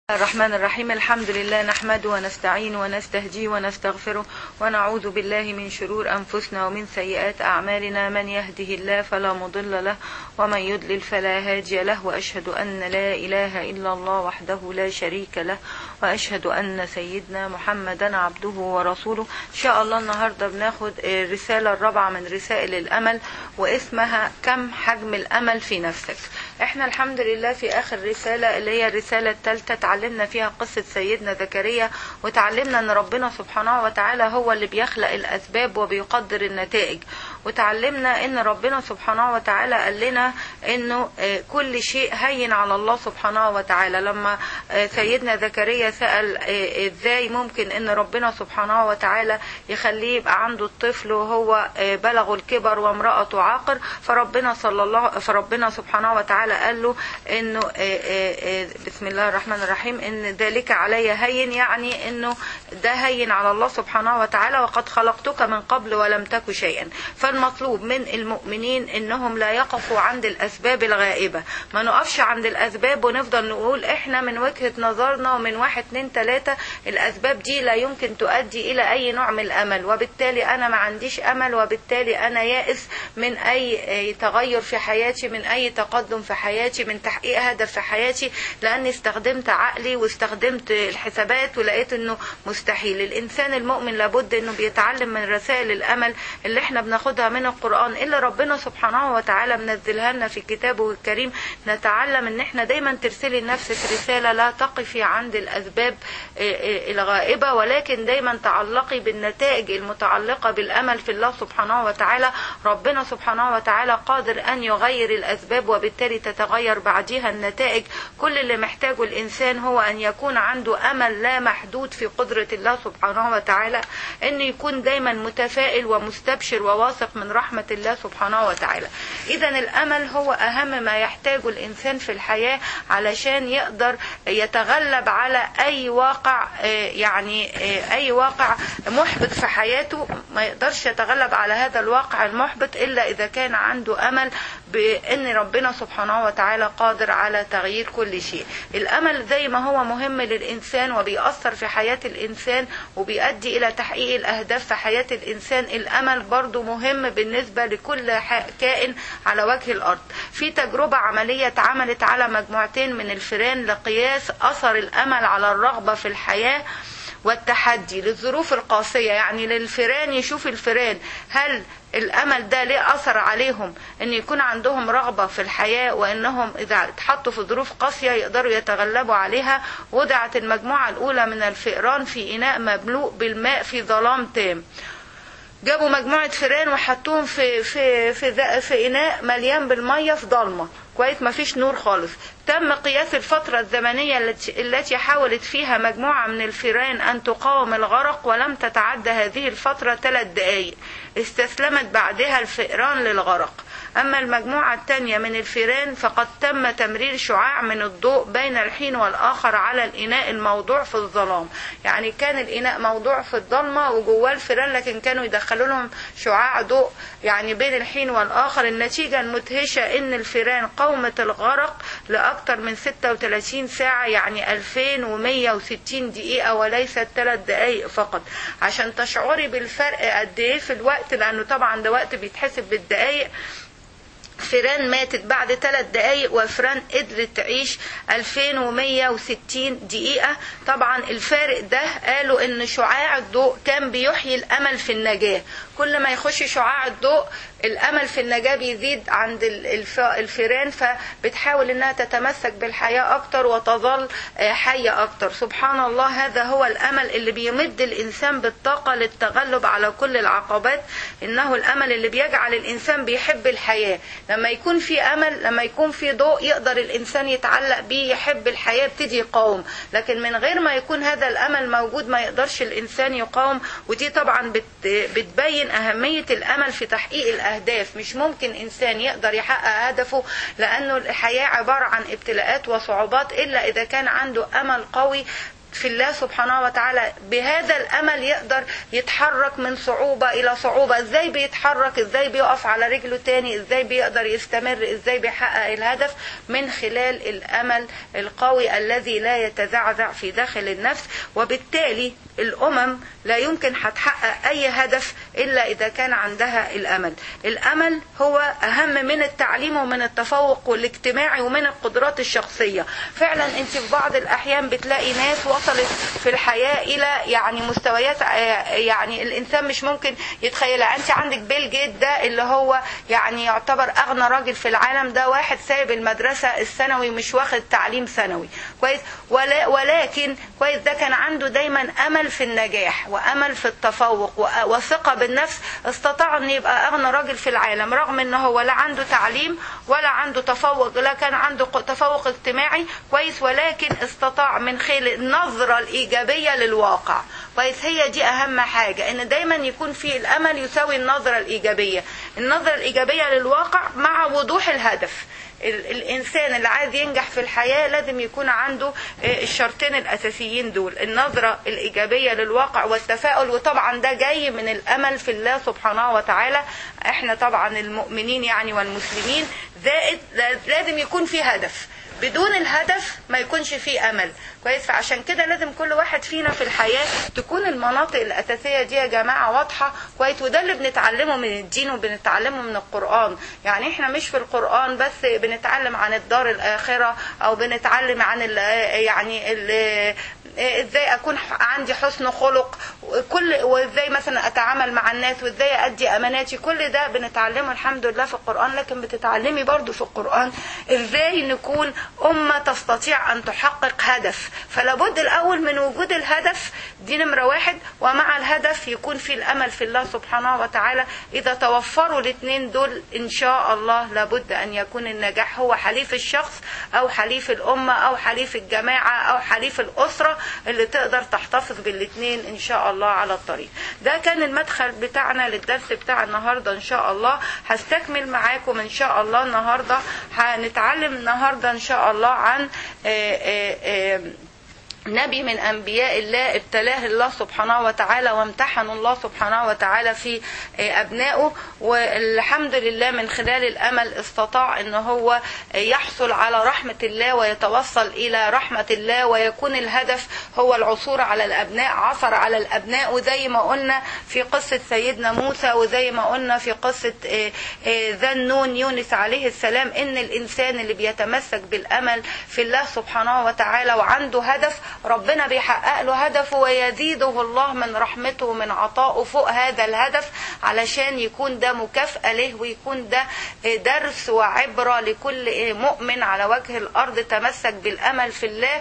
الرحمن الرحيم الحمد لله نحمده ونستعين ونستهديه ونستغفره ونعوذ بالله من شرور أنفسنا ومن سيئات أعمالنا من يهده الله فلا مضل له ومن يضلل فلا هادي له وأشهد أن لا إله إلا الله وحده لا شريك له وأشهد أن سيدنا محمدا عبده ورسوله إن شاء الله النهاردة بناخد الرسالة الرابعة من رسائل الأمل واسمها كم حجم الأمل في نفسك احنا الحمد لله في اخر رسالة اللي هي الرسالة الثالثة تعلمنا فيها قصة سيدنا زكريا وتعلمنا ان ربنا سبحانه وتعالى هو اللي بيخلق الاسباب وبيقدر النتائج وتعلمنا ان ربنا سبحانه وتعالى قال لنا انه كل شيء هين على الله سبحانه وتعالى لما سيدنا زكريا سأل ازاي ممكن ان ربنا سبحانه وتعالى يخليه يبقى عنده الطفل وهو بلغ الكبر وامرأته عاقر فربنا صلى الله فربنا سبحانه وتعالى قال له انه بسم الله الرحمن الرحيم ان ذلك علي هين يعني انه ده هين على الله سبحانه وتعالى وقد خلقتك من قبل ولم تك شيئا فالمطلوب من المؤمنين انهم لا يقفوا عند الاسباب الغائبة ما نقفش عند الاسباب ونفضل نقول احنا من وجهة نظرنا ومن واحد اتنين تلاتة الاسباب دي لا يمكن تؤدي الى اي نوع من الامل وبالتالي انا ما عنديش امل وبالتالي انا يائس من اي تغير في حياتي من اي تقدم في حياتي من تحقيق هدف في حياتي لاني استخدمت عقلي واستخدمت الحسابات ولقيت انه مستحيل الانسان المؤمن لابد انه بيتعلم من رسائل الامل اللي احنا بناخدها من القران اللي ربنا سبحانه وتعالى منزلها لنا في كتابه الكريم نتعلم ان احنا دايما ترسلي لنفسك رساله لا تقفي عند الاسباب الغائبه ولكن دايما تعلقي بالنتائج المتعلقه بالامل في الله سبحانه وتعالى ربنا سبحانه وتعالى قادر ان يغير الاسباب وبالتالي تتغير بعدها النتائج كل اللي محتاجه الانسان هو ان يكون عنده امل لا محدود في قدره الله سبحانه وتعالى ان يكون دايما متفائل ومستبشر وواثق من رحمه الله سبحانه وتعالى اذا الامل هو اهم ما يحتاجه الانسان في الحياه علشان يقدر يتغلب على اي واقع يعني اي واقع محبط في حياته ما يقدرش يتغلب على هذا الواقع المحبط الا اذا كان عنده امل بان ربنا سبحانه وتعالى قادر على تغيير كل شيء الامل زي ما هو مهم للانسان وبيأثر في حياة الانسان وبيؤدي الى تحقيق الاهداف في حياة الانسان الامل برضو مهم بالنسبة لكل كائن على وجه الارض في تجربة عملية اتعملت على مجموعتين من الفئران لقياس اثر الامل على الرغبة في الحياة والتحدي للظروف القاسية يعني للفئران يشوف الفئران هل الامل ده ليه اثر عليهم ان يكون عندهم رغبه في الحياه وانهم اذا اتحطوا في ظروف قاسيه يقدروا يتغلبوا عليها وضعت المجموعه الاولى من الفئران في اناء مملوء بالماء في ظلام تام جابوا مجموعه فئران وحطوهم في في في, في اناء مليان بالميه في ضلمه كويس ما فيش نور خالص تم قياس الفترة الزمنية التي, التي حاولت فيها مجموعة من الفئران أن تقاوم الغرق ولم تتعدى هذه الفترة ثلاث دقايق استسلمت بعدها الفئران للغرق أما المجموعة الثانية من الفئران فقد تم تمرير شعاع من الضوء بين الحين والآخر على الإناء الموضوع في الظلام يعني كان الإناء موضوع في الضلمة وجواه الفئران لكن كانوا يدخلوا لهم شعاع ضوء يعني بين الحين والآخر النتيجة المدهشة إن الفئران قاومت الغرق لأكثر من 36 ساعة يعني 2160 دقيقة وليست 3 دقائق فقط عشان تشعري بالفرق قد إيه في الوقت لأنه طبعا ده وقت بيتحسب بالدقائق فيران ماتت بعد ثلاث دقايق وفران قدرت تعيش 2160 دقيقة طبعا الفارق ده قالوا ان شعاع الضوء كان بيحيي الامل في النجاة كل ما يخش شعاع الضوء الامل في النجاة بيزيد عند الفيران فبتحاول انها تتمسك بالحياة اكتر وتظل حية اكتر سبحان الله هذا هو الامل اللي بيمد الانسان بالطاقة للتغلب على كل العقبات انه الامل اللي بيجعل الانسان بيحب الحياة لما يكون في امل لما يكون في ضوء يقدر الانسان يتعلق بيه يحب الحياة يبتدي يقاوم لكن من غير ما يكون هذا الامل موجود ما يقدرش الانسان يقاوم ودي طبعا بتبين اهمية الامل في تحقيق الاهداف مش ممكن انسان يقدر يحقق هدفه لانه الحياة عبارة عن ابتلاءات وصعوبات الا اذا كان عنده امل قوي في الله سبحانه وتعالى بهذا الامل يقدر يتحرك من صعوبة الى صعوبة ازاي بيتحرك ازاي بيقف على رجله تاني ازاي بيقدر يستمر ازاي بيحقق الهدف من خلال الامل القوي الذي لا يتزعزع في داخل النفس وبالتالي الامم لا يمكن هتحقق اي هدف الا اذا كان عندها الامل الامل هو اهم من التعليم ومن التفوق والاجتماعي ومن القدرات الشخصيه فعلا انت في بعض الاحيان بتلاقي ناس وصلت في الحياه الى يعني مستويات يعني الانسان مش ممكن يتخيلها انت عندك بيل جيت ده اللي هو يعني يعتبر اغنى راجل في العالم ده واحد سايب المدرسه الثانوي مش واخد تعليم ثانوي كويس ولا ولكن كويس ده كان عنده دايما امل في النجاح وامل في التفوق وثقه بالنفس استطاع ان يبقى اغنى راجل في العالم رغم ان هو لا عنده تعليم ولا عنده تفوق لا كان عنده تفوق اجتماعي كويس ولكن استطاع من خلال النظره الايجابيه للواقع كويس هي دي اهم حاجه ان دايما يكون في الامل يساوي النظره الايجابيه النظره الايجابيه للواقع مع وضوح الهدف الانسان اللي عايز ينجح في الحياه لازم يكون عنده الشرطين الاساسيين دول النظره الايجابيه للواقع والتفاؤل وطبعا ده جاي من الامل في الله سبحانه وتعالى احنا طبعا المؤمنين يعني والمسلمين زائد لازم يكون في هدف بدون الهدف ما يكونش فيه امل كويس فعشان كده لازم كل واحد فينا في الحياه تكون المناطق الاساسيه دي يا جماعه واضحه كويس وده اللي بنتعلمه من الدين وبنتعلمه من القران يعني احنا مش في القران بس بنتعلم عن الدار الاخره او بنتعلم عن ال يعني ال ازاي اكون عندي حسن خلق كل وازاي مثلا اتعامل مع الناس وازاي ادي اماناتي كل ده بنتعلمه الحمد لله في القران لكن بتتعلمي برضو في القران ازاي نكون امه تستطيع ان تحقق هدف فلا بد الاول من وجود الهدف دي نمره واحد ومع الهدف يكون في الامل في الله سبحانه وتعالى اذا توفروا الاثنين دول ان شاء الله لابد ان يكون النجاح هو حليف الشخص او حليف الامه او حليف الجماعه او حليف الاسره اللي تقدر تحتفظ بالاثنين ان شاء الله على الطريق ده كان المدخل بتاعنا للدرس بتاع النهارده ان شاء الله هستكمل معاكم ان شاء الله النهارده هنتعلم النهارده ان شاء الله عن آآ آآ نبي من انبياء الله ابتلاه الله سبحانه وتعالى وامتحن الله سبحانه وتعالى في ابنائه والحمد لله من خلال الامل استطاع ان هو يحصل على رحمه الله ويتوصل الى رحمه الله ويكون الهدف هو العثور على الابناء عثر على الابناء وزي ما قلنا في قصه سيدنا موسى وزي ما قلنا في قصه ذا النون يونس عليه السلام ان الانسان اللي بيتمسك بالامل في الله سبحانه وتعالى وعنده هدف ربنا بيحقق له هدفه ويزيده الله من رحمته ومن عطائه فوق هذا الهدف علشان يكون ده مكافأة له ويكون ده درس وعبرة لكل مؤمن على وجه الأرض تمسك بالأمل في الله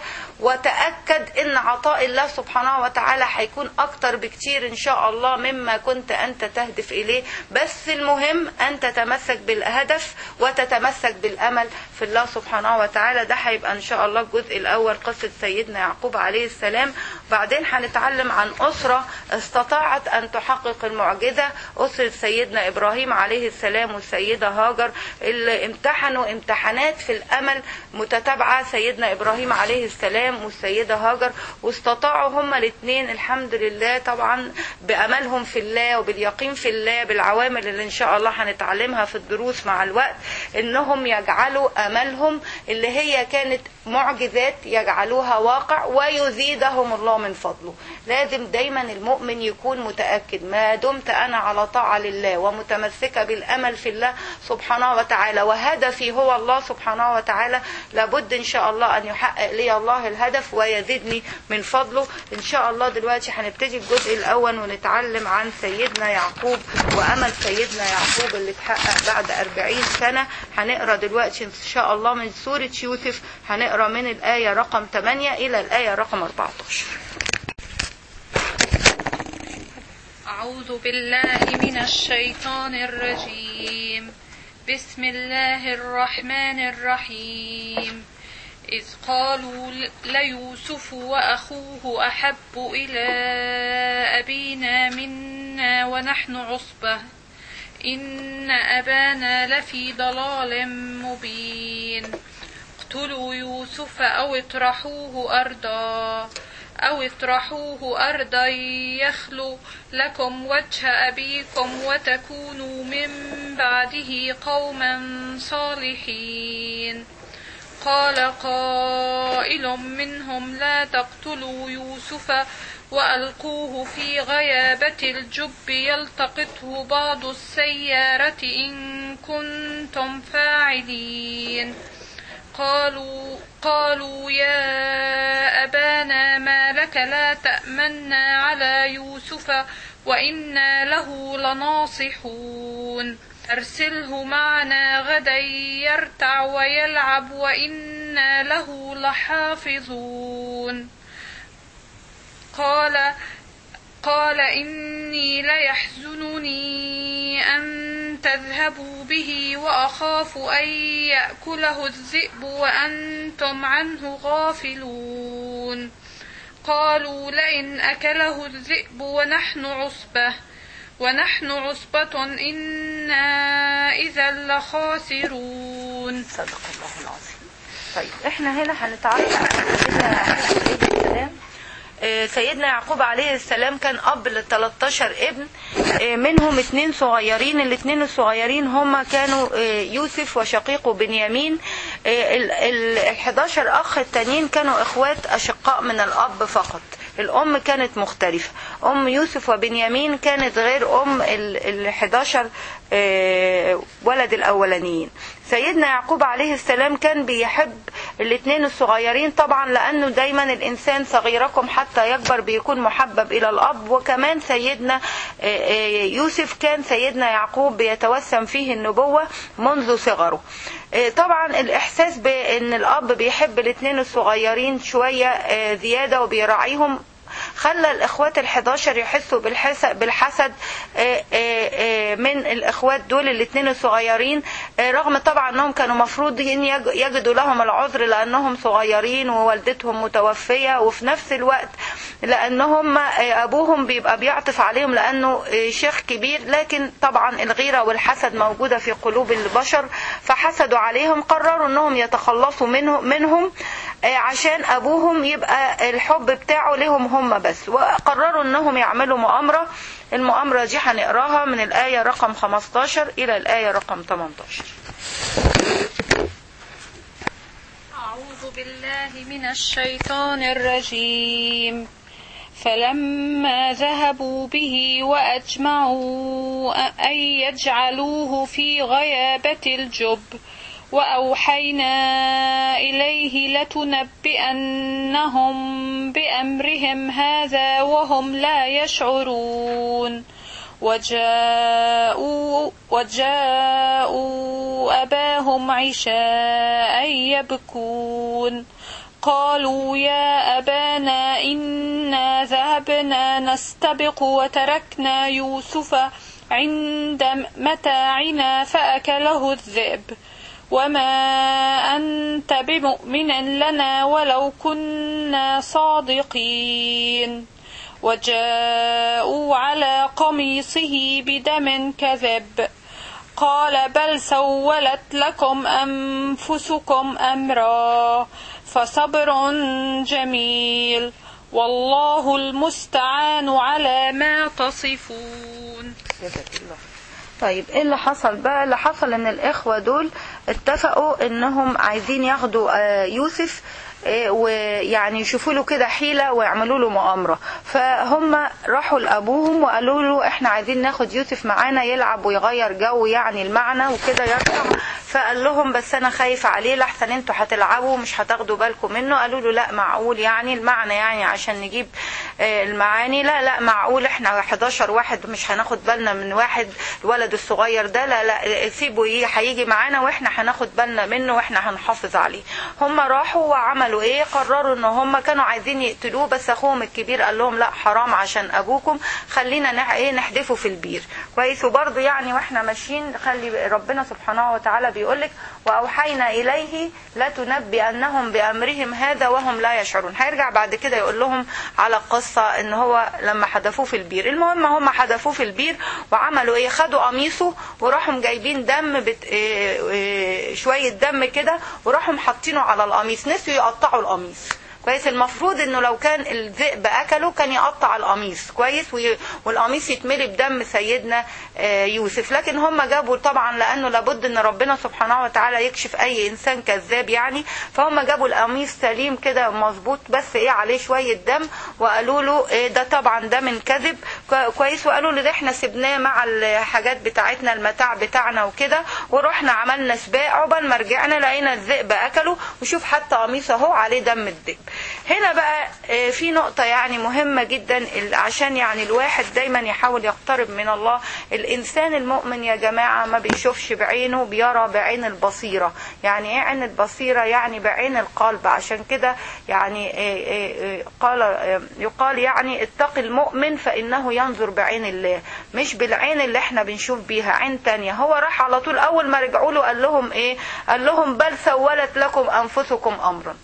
وتأكد ان عطاء الله سبحانه وتعالى هيكون أكتر بكتير إن شاء الله مما كنت أنت تهدف إليه بس المهم أن تتمسك بالهدف وتتمسك بالأمل في الله سبحانه وتعالى ده هيبقى إن شاء الله الجزء الأول قصة سيدنا يعقوب عليه السلام بعدين هنتعلم عن أسرة استطاعت أن تحقق المعجزة أسرة سيدنا إبراهيم عليه السلام والسيدة هاجر اللي امتحنوا امتحانات في الأمل متتابعة سيدنا إبراهيم عليه السلام والسيدة هاجر واستطاعوا هما الاثنين الحمد لله طبعا بأملهم في الله وباليقين في الله بالعوامل اللي إن شاء الله هنتعلمها في الدروس مع الوقت إنهم يجعلوا أملهم اللي هي كانت معجزات يجعلوها واقع ويزيدهم الله من فضله لازم دايما المؤمن يكون متأكد ما دمت أنا على طاعة لله ومتمسكة بالأمل في الله سبحانه وتعالى وهدفي هو الله سبحانه وتعالى لابد إن شاء الله أن يحقق لي الله الهدف ويزيدني من فضله إن شاء الله دلوقتي هنبتدي الجزء الأول ونتعلم عن سيدنا يعقوب وأمل سيدنا يعقوب اللي اتحقق بعد أربعين سنة هنقرأ دلوقتي إن شاء الله من سورة يوسف هنقرأ من الآية رقم 8 إلى الآية رقم 14 أعوذ بالله من الشيطان الرجيم بسم الله الرحمن الرحيم إذ قالوا ليوسف وأخوه أحب إلى أبينا منا ونحن عصبة إن أبانا لفي ضلال مبين اقتلوا يوسف أو اطرحوه أرضا أو اطرحوه أرضا يخلو لكم وجه أبيكم وتكونوا من بعده قوما صالحين قال قائل منهم لا تقتلوا يوسف وألقوه في غيابة الجب يلتقطه بعض السيارة إن كنتم فاعلين قالوا قالوا يا أبانا ما لك لا تأمنا على يوسف وإنا له لناصحون أرسله معنا غدا يرتع ويلعب وإنا له لحافظون قال قال إني ليحزنني أن تذهبوا به وأخاف أن يأكله الذئب وأنتم عنه غافلون قالوا لئن أكله الذئب ونحن عصبة ونحن عصبة إنا إذا لخاسرون صدق الله العظيم طيب احنا هنا هنتعرف على سيدنا يعقوب عليه السلام آه، سيدنا يعقوب عليه السلام كان اب ل 13 ابن آه، منهم اتنين صغيرين الاتنين الصغيرين هما كانوا آه، يوسف وشقيقه بنيامين ال ال- ال 11 اخ التانيين كانوا اخوات اشقاء من الاب فقط الام كانت مختلفة ام يوسف وبنيامين كانت غير ام ال ال 11 آه، ولد الاولانيين سيدنا يعقوب عليه السلام كان بيحب الاثنين الصغيرين طبعا لانه دايما الانسان صغيركم حتى يكبر بيكون محبب الى الاب وكمان سيدنا آه، آه، يوسف كان سيدنا يعقوب بيتوسم فيه النبوة منذ صغره آه، طبعا الاحساس بان الاب بيحب الاثنين الصغيرين شوية آه، زيادة وبيراعيهم خلى الاخوات الحداشر يحسوا بالحسد, بالحسد آه، آه، آه، من الاخوات دول الاثنين الصغيرين آه، رغم طبعا انهم كانوا مفروض يج- يجدوا لهم العذر لانهم صغيرين ووالدتهم متوفية وفي نفس الوقت لانهم آه، ابوهم بيبقى بيعطف عليهم لانه آه، شيخ كبير لكن طبعا الغيرة والحسد موجودة في قلوب البشر فحسدوا عليهم قرروا انهم يتخلصوا منه منهم آه، عشان ابوهم يبقى الحب بتاعه لهم هم بس وقرروا انهم يعملوا مؤامرة المؤامرة دي هنقراها من الآية رقم 15 إلى الآية رقم 18 أعوذ بالله من الشيطان الرجيم فلما ذهبوا به وأجمعوا أن يجعلوه في غيابة الجب وأوحينا إليه لتنبئنهم بأمرهم هذا وهم لا يشعرون وجاءوا وجاءوا أباهم عشاء يبكون قالوا يا أبانا إنا ذهبنا نستبق وتركنا يوسف عند متاعنا فأكله الذئب وما أنت بمؤمن لنا ولو كنا صادقين وجاءوا على قميصه بدم كذب قال بل سولت لكم أنفسكم أمرا فصبر جميل والله المستعان على ما تصفون جزاك الله طيب ايه اللي حصل بقى اللي حصل ان الاخوة دول اتفقوا انهم عايزين ياخدوا آه، يوسف آه، ويعني يشوفوا له كده حيلة ويعملوا له مؤامرة فهم راحوا لأبوهم وقالوا له احنا عايزين ناخد يوسف معانا يلعب ويغير جو يعني المعنى وكده يرجع فقال لهم بس انا خايف عليه لحسن انتوا هتلعبوا ومش هتاخدوا بالكم منه قالوا له لا معقول يعني المعنى يعني عشان نجيب آه، المعاني لا لا معقول احنا 11 واحد مش هناخد بالنا من واحد الولد الصغير ده لا لا سيبه ي- هيجي معانا واحنا هناخد بالنا منه واحنا هنحافظ عليه هم راحوا وعملوا ايه قرروا ان هم كانوا عايزين يقتلوه بس اخوهم الكبير قال لهم لا حرام عشان ابوكم خلينا نح- ايه نحدفه في البير كويس وبرضه يعني واحنا ماشيين خلي ربنا سبحانه وتعالى بيقولك واوحينا اليه لتنبئنهم بامرهم هذا وهم لا يشعرون هيرجع بعد كده يقول لهم على قصه ان هو لما حدفوه في البير المهم هم حدفوه في البير وعملوا ايه خدوا قميصه وراحوا جايبين دم بت... إيه إيه شويه دم كده وراحوا حاطينه على القميص نسوا يقطعوا القميص كويس المفروض انه لو كان الذئب اكله كان يقطع القميص كويس وي- والقميص يتملي بدم سيدنا آه، يوسف لكن هم جابوا طبعا لانه لابد ان ربنا سبحانه وتعالى يكشف اي انسان كذاب يعني فهم جابوا القميص سليم كده مظبوط بس ايه عليه شويه دم وقالوا له إيه ده طبعا ده من كذب كو- كويس وقالوا له ده احنا سبناه مع الحاجات بتاعتنا المتاع بتاعنا وكده ورحنا عملنا سباق عقبال ما رجعنا لقينا الذئب اكله وشوف حتى قميص اهو عليه دم الذئب هنا بقى آه، في نقطة يعني مهمة جدا ال- عشان يعني الواحد دايما يحاول يقترب من الله الإنسان المؤمن يا جماعة ما بيشوفش بعينه بيرى بعين البصيرة يعني ايه عين البصيرة يعني بعين القلب عشان كده يعني آه، آه، آه، قال آه، يقال يعني اتق المؤمن فإنه ينظر بعين الله مش بالعين اللي احنا بنشوف بيها عين تانية هو راح على طول أول ما رجعوا له قال لهم ايه قال لهم بل سولت لكم أنفسكم أمرا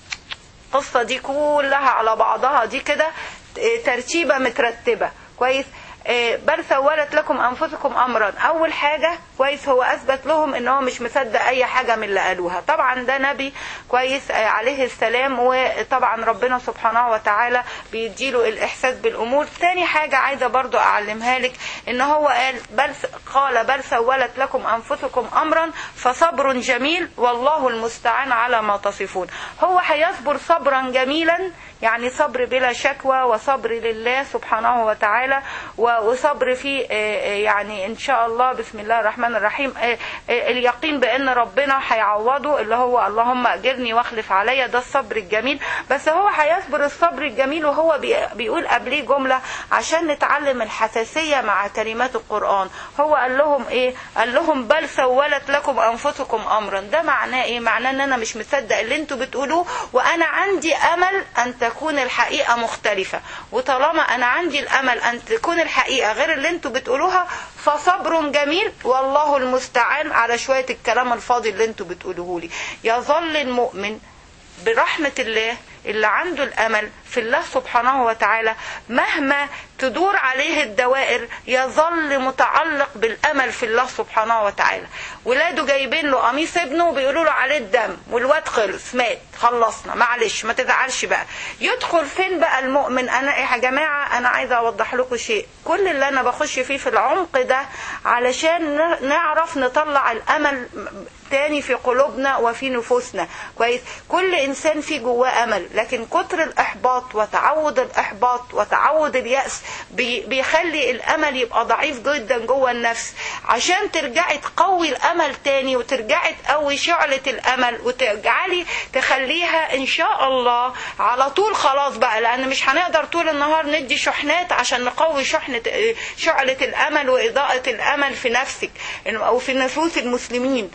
القصة دي كلها على بعضها دي كده إيه، ترتيبة مترتبة كويس إيه، بل سولت لكم انفسكم امرا اول حاجه كويس هو اثبت لهم ان هو مش مصدق اي حاجه من اللي قالوها طبعا ده نبي كويس آه، عليه السلام وطبعا ربنا سبحانه وتعالى بيديله الاحساس بالامور تاني حاجه عايزه برضو اعلمها لك ان هو قال بل قال بل سولت لكم انفسكم امرا فصبر جميل والله المستعان على ما تصفون هو هيصبر صبرا جميلا يعني صبر بلا شكوى وصبر لله سبحانه وتعالى و- وصبر في آه، آه، يعني ان شاء الله بسم الله الرحمن الرحيم آه، آه، اليقين بان ربنا هيعوضه اللي هو اللهم اجرني واخلف عليا ده الصبر الجميل بس هو هيصبر الصبر الجميل وهو بي- بيقول قبليه جمله عشان نتعلم الحساسيه مع كلمات القران هو قال لهم ايه قال لهم بل سولت لكم انفسكم امرا ده معناه ايه معناه ان انا مش مصدق اللي انتوا بتقولوه وانا عندي امل ان تكون الحقيقه مختلفه وطالما انا عندي الامل ان تكون الحقيقه غير اللي انتوا بتقولوها فصبر جميل والله المستعان على شويه الكلام الفاضي اللي انتوا بتقولوه لي يظل المؤمن برحمة الله اللي عنده الأمل في الله سبحانه وتعالى مهما تدور عليه الدوائر يظل متعلق بالأمل في الله سبحانه وتعالى ولاده جايبين له قميص ابنه وبيقولوا له عليه الدم والواد خلص مات خلصنا معلش ما تزعلش بقى يدخل فين بقى المؤمن انا يا جماعه انا عايزه اوضح لكم شيء كل اللي انا بخش فيه في العمق ده علشان ن- نعرف نطلع الامل تاني في قلوبنا وفي نفوسنا كويس كل انسان فيه جواه امل لكن كتر الاحباط وتعود الاحباط وتعود الياس بي- بيخلي الامل يبقى ضعيف جدا جوه النفس عشان ترجعي تقوي الامل تاني وترجعي تقوي شعله الامل وترجعي تخليها ان شاء الله على طول خلاص بقى لان مش هنقدر طول النهار ندي شحنات عشان نقوي شحنه شعله الامل واضاءه الامل في نفسك او في نفوس المسلمين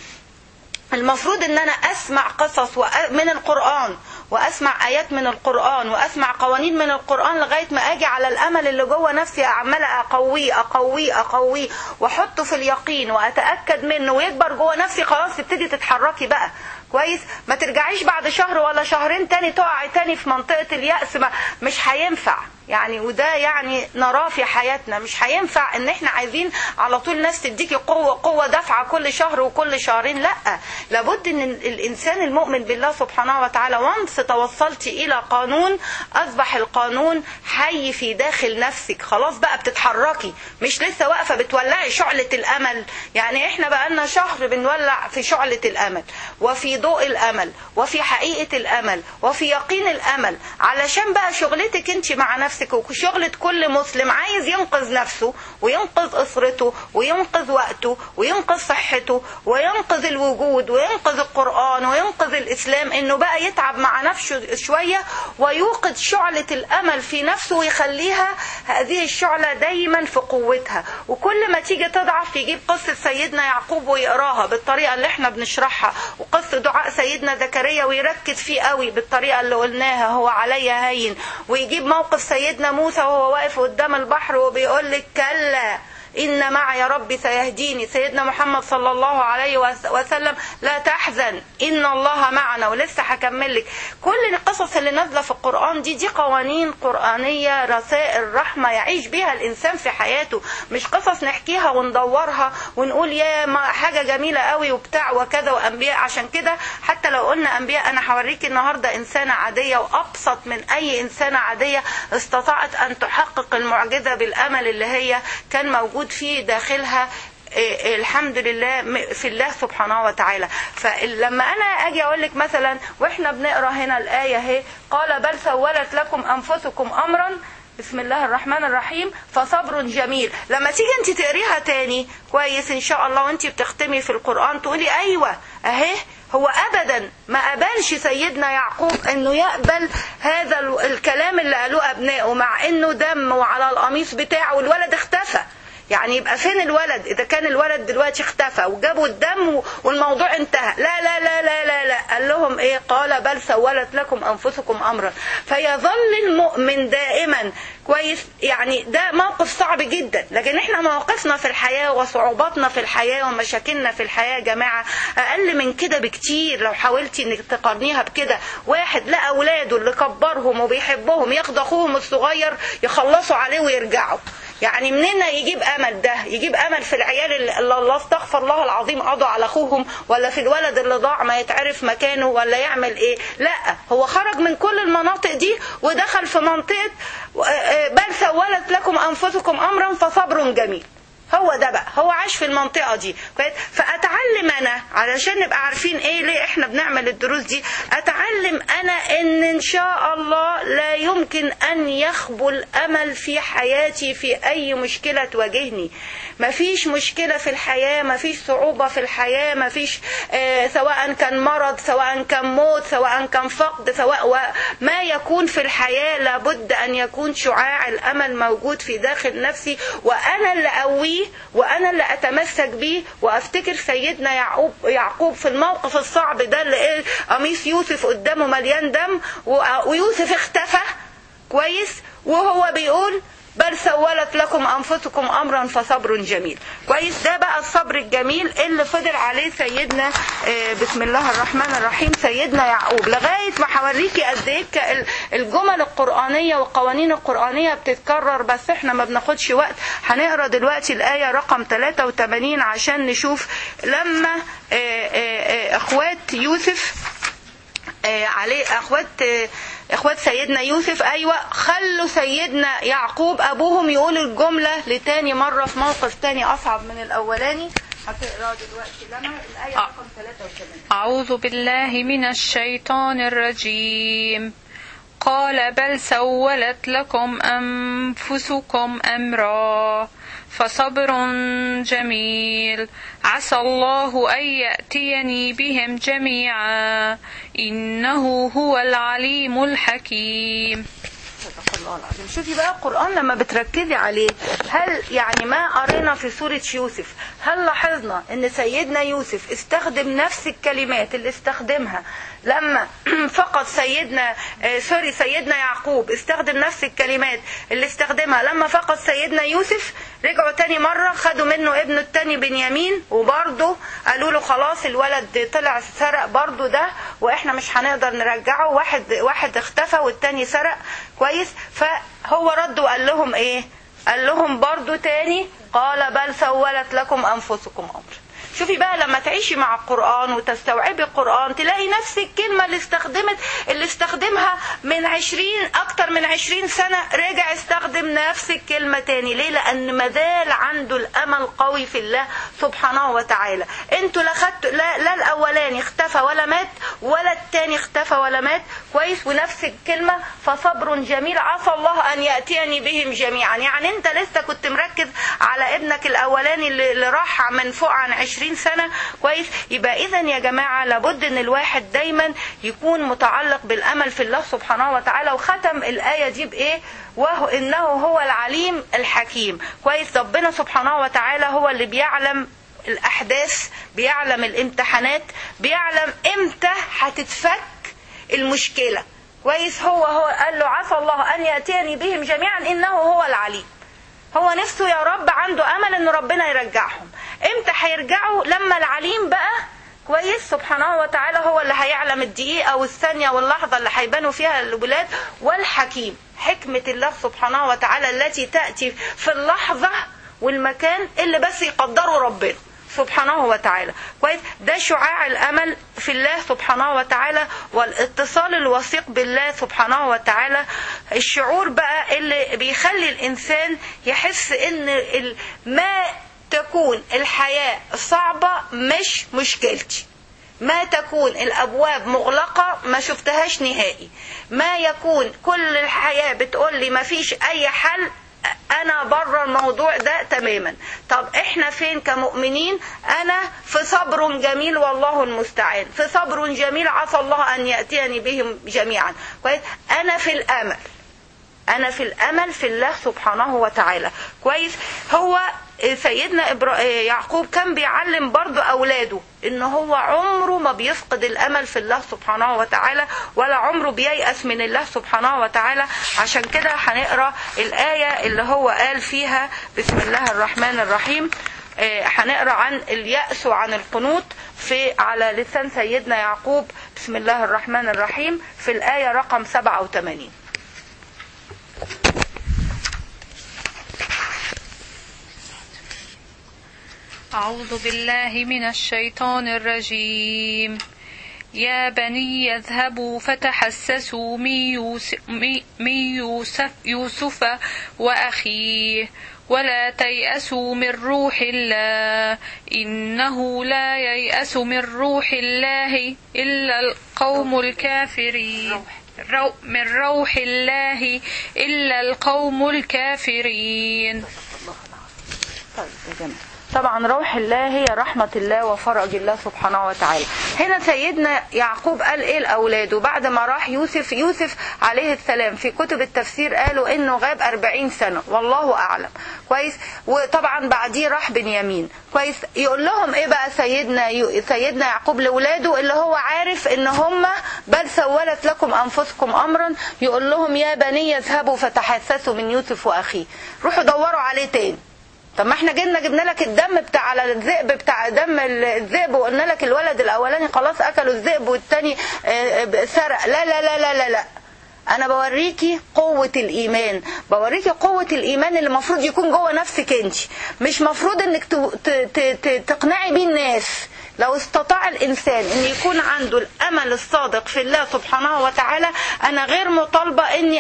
المفروض ان انا اسمع قصص وأ- من القرآن واسمع ايات من القرآن واسمع قوانين من القرآن لغاية ما اجي على الامل اللي جوه نفسي عمالة اقويه اقويه اقويه واحطه في اليقين واتأكد منه ويكبر جوه نفسي خلاص تبتدي تتحركي بقى كويس ما ترجعيش بعد شهر ولا شهرين تاني تقعي تاني في منطقة اليأس ما مش هينفع يعني وده يعني نراه في حياتنا مش هينفع ان احنا عايزين على طول ناس تديكي قوة قوة دافعة كل شهر وكل شهرين لا لابد ان الانسان المؤمن بالله سبحانه وتعالى وانس توصلتي الى قانون اصبح القانون حي في داخل نفسك خلاص بقى بتتحركي مش لسه واقفة بتولعي شعلة الامل يعني احنا بقالنا شهر بنولع في شعلة الامل وفي ضوء الامل وفي حقيقة الامل وفي يقين الامل علشان بقى شغلتك انت مع نفسك وشغلة كل مسلم عايز ينقذ نفسه وينقذ اسرته وينقذ وقته وينقذ صحته وينقذ الوجود وينقذ القرآن وينقذ الاسلام انه بقى يتعب مع نفسه شوية ويوقد شعلة الامل في نفسه ويخليها هذه الشعلة دايما في قوتها وكل ما تيجي تضعف يجيب قصة سيدنا يعقوب ويقراها بالطريقة اللي احنا بنشرحها وقصة دعاء سيدنا زكريا ويركز فيه قوي بالطريقة اللي قلناها هو علي هين ويجيب موقف سيدنا موسى وهو واقف قدام البحر وبيقول لك كلا ان معي ربي سيهديني سيدنا محمد صلى الله عليه وس- وسلم لا تحزن ان الله معنا ولسه هكمل لك كل القصص اللي نازله في القران دي دي قوانين قرانيه رسائل رحمه يعيش بها الانسان في حياته مش قصص نحكيها وندورها ونقول يا ما حاجه جميله قوي وبتاع وكذا وانبياء عشان كده حتى لو قلنا انبياء انا هوريكي النهارده انسانه عاديه وابسط من اي انسانه عاديه استطاعت ان تحقق المعجزه بالامل اللي هي كان موجود في داخلها إيه، الحمد لله م- في الله سبحانه وتعالى فلما انا اجي اقول لك مثلا واحنا بنقرا هنا الايه اهي قال بل سولت لكم انفسكم امرا بسم الله الرحمن الرحيم فصبر جميل لما تيجي انت تقريها تاني كويس ان شاء الله وانت بتختمي في القران تقولي ايوه اهي هو ابدا ما قبلش سيدنا يعقوب انه يقبل هذا ال- الكلام اللي قالوه ابنائه مع انه دم وعلى القميص بتاعه والولد اختفى يعني يبقى فين الولد اذا كان الولد دلوقتي اختفى وجابوا الدم والموضوع انتهى لا لا لا لا لا لا قال لهم ايه قال بل سولت لكم انفسكم امرا فيظل المؤمن دائما كويس يعني ده موقف صعب جدا لكن احنا مواقفنا في الحياه وصعوباتنا في الحياه ومشاكلنا في الحياه يا جماعه اقل من كده بكتير لو حاولتي انك تقارنيها بكده واحد لا اولاده اللي كبرهم وبيحبهم ياخد اخوهم الصغير يخلصوا عليه ويرجعوا يعني منين يجيب امل ده يجيب امل في العيال اللي اللي الله استغفر الله العظيم قضوا على اخوهم ولا في الولد اللي ضاع ما يتعرف مكانه ولا يعمل ايه لا هو خرج من كل المناطق دي ودخل في منطقه آه، بل سولت لكم انفسكم امرا فصبر جميل هو ده بقى هو عاش في المنطقه دي كويس فاتعلم انا علشان نبقى عارفين ايه ليه احنا بنعمل الدروس دي اتعلم انا ان ان شاء الله لا يمكن ان يخبو الامل في حياتي في اي مشكله تواجهني مفيش مشكله في الحياه مفيش صعوبه في الحياه مفيش آه سواء كان مرض سواء كان موت سواء كان فقد سواء و- ما يكون في الحياه لابد ان يكون شعاع الامل موجود في داخل نفسي وانا اللي اقويه وانا اللي اتمسك بيه وافتكر سيدنا يعقوب يعقوب في الموقف الصعب ده اللي إيه قميص يوسف قدامه مليان دم و- ويوسف اختفى كويس وهو بيقول بل سولت لكم انفسكم امرا فصبر جميل كويس ده بقى الصبر الجميل اللي فضل عليه سيدنا آه، بسم الله الرحمن الرحيم سيدنا يعقوب لغايه ما هوريكي قد ايه ك- ال- الجمل القرانيه والقوانين القرانيه بتتكرر بس احنا ما بناخدش وقت هنقرا دلوقتي الايه رقم 83 عشان نشوف لما آه، آه، آه، اخوات يوسف آه، عليه اخوات آه، اخوات سيدنا يوسف ايوه خلوا سيدنا يعقوب ابوهم يقول الجمله لتاني مره في موقف تاني اصعب من الاولاني هتقرا دلوقتي لنا الايه آه. رقم 83 أعوذ بالله من الشيطان الرجيم قال بل سولت لكم أنفسكم أمرا فصبر جميل عسى الله أن يأتيني بهم جميعا إنه هو العليم الحكيم صدق الله العظيم شوفي بقى القرآن لما بتركزي عليه هل يعني ما قرينا في سورة يوسف هل لاحظنا ان سيدنا يوسف استخدم نفس الكلمات اللي استخدمها لما فقد سيدنا آه سوري سيدنا يعقوب استخدم نفس الكلمات اللي استخدمها لما فقد سيدنا يوسف رجعوا تاني مرة خدوا منه ابنه التاني بنيامين وبرضه قالوا له خلاص الولد طلع سرق برضه ده واحنا مش هنقدر نرجعه واحد واحد اختفى والتاني سرق كويس فهو رد وقال لهم ايه قال لهم برضه تاني قال بل سولت لكم انفسكم امر شوفي بقى لما تعيشي مع القرآن وتستوعبي القرآن تلاقي نفس الكلمة اللي استخدمت اللي استخدمها من عشرين أكتر من عشرين سنة رجع استخدم نفس الكلمة تاني ليه؟ لأن مازال عنده الأمل قوي في الله سبحانه وتعالى انتوا لا خدتوا لا, لا الأولاني اختفى ولا مات ولا التاني اختفى ولا مات كويس ونفس الكلمة فصبر جميل عسى الله أن يأتيني بهم جميعا يعني انت لسه كنت مركز على ابنك الأولاني اللي اللي راح من فوق عن عشرين سنة كويس يبقى إذا يا جماعة لابد أن الواحد دايما يكون متعلق بالأمل في الله سبحانه وتعالى وختم الآية دي بإيه وهو إنه هو العليم الحكيم كويس ربنا سبحانه وتعالى هو اللي بيعلم الأحداث بيعلم الامتحانات بيعلم إمتى هتتفك المشكلة كويس هو هو قال له عسى الله أن يأتيني بهم جميعا إنه هو العليم هو نفسه يا رب عنده امل ان ربنا يرجعهم امتى هيرجعوا لما العليم بقى كويس سبحانه وتعالى هو اللي هيعلم الدقيقة والثانية واللحظة اللي هيبانوا فيها الولاد والحكيم حكمة الله سبحانه وتعالى التي تأتي في اللحظة والمكان اللي بس يقدره ربنا سبحانه وتعالى كويس ده شعاع الامل في الله سبحانه وتعالى والاتصال الوثيق بالله سبحانه وتعالى الشعور بقى اللي بيخلي الانسان يحس ان ال- ما تكون الحياه صعبه مش مشكلتي ما تكون الابواب مغلقه ما شفتهاش نهائي ما يكون كل الحياه بتقول لي ما فيش اي حل انا بره الموضوع ده تماما طب احنا فين كمؤمنين انا في صبر جميل والله المستعان في صبر جميل عسى الله ان ياتيني بهم جميعا كويس انا في الامل انا في الامل في الله سبحانه وتعالى كويس هو سيدنا إبرا... يعقوب كان بيعلم برضو اولاده ان هو عمره ما بيفقد الامل في الله سبحانه وتعالى ولا عمره بييأس من الله سبحانه وتعالى عشان كده هنقرا الايه اللي هو قال فيها بسم الله الرحمن الرحيم آه، هنقرا عن اليأس وعن القنوط في على لسان سيدنا يعقوب بسم الله الرحمن الرحيم في الآية رقم 87 أعوذ بالله من الشيطان الرجيم يا بني اذهبوا فتحسسوا من يوسف, من يوسف, يوسف وأخيه ولا تيأسوا من روح الله إنه لا ييأس من روح الله إلا القوم الكافرين رو من روح الله إلا القوم الكافرين طيب يا جماعة طبعا روح الله هي رحمة الله وفرج الله سبحانه وتعالى هنا سيدنا يعقوب قال ايه لأولاده بعد ما راح يوسف يوسف عليه السلام في كتب التفسير قالوا انه غاب أربعين سنة والله أعلم كويس وطبعا بعديه راح بنيامين كويس يقول لهم ايه بقى سيدنا يو سيدنا يعقوب لأولاده اللي هو عارف ان هم بل سولت لكم أنفسكم أمرا يقول لهم يا بني اذهبوا فتحسسوا من يوسف وأخيه روحوا دوروا عليه تاني طب ما احنا جبنا جبنا لك الدم بتاع على الذئب بتاع دم الذئب وقلنا لك الولد الاولاني خلاص اكلوا الذئب والتاني اه سرق لا لا لا لا لا, لا. انا بوريكي قوة الايمان بوريكي قوة الايمان اللي المفروض يكون جوه نفسك انت مش مفروض انك تقنعي بيه الناس لو استطاع الانسان ان يكون عنده الامل الصادق في الله سبحانه وتعالى انا غير مطالبه اني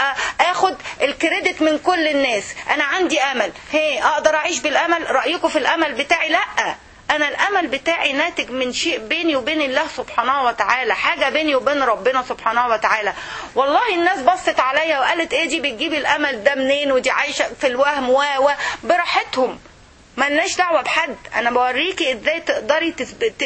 اخد الكريدت من كل الناس انا عندي امل هي اقدر اعيش بالامل رايكم في الامل بتاعي لا انا الامل بتاعي ناتج من شيء بيني وبين الله سبحانه وتعالى حاجه بيني وبين ربنا سبحانه وتعالى والله الناس بصت عليا وقالت ايه دي بتجيبي الامل ده منين ودي عايشه في الوهم و براحتهم ملناش دعوه بحد انا بوريكي ازاي تقدري تثبت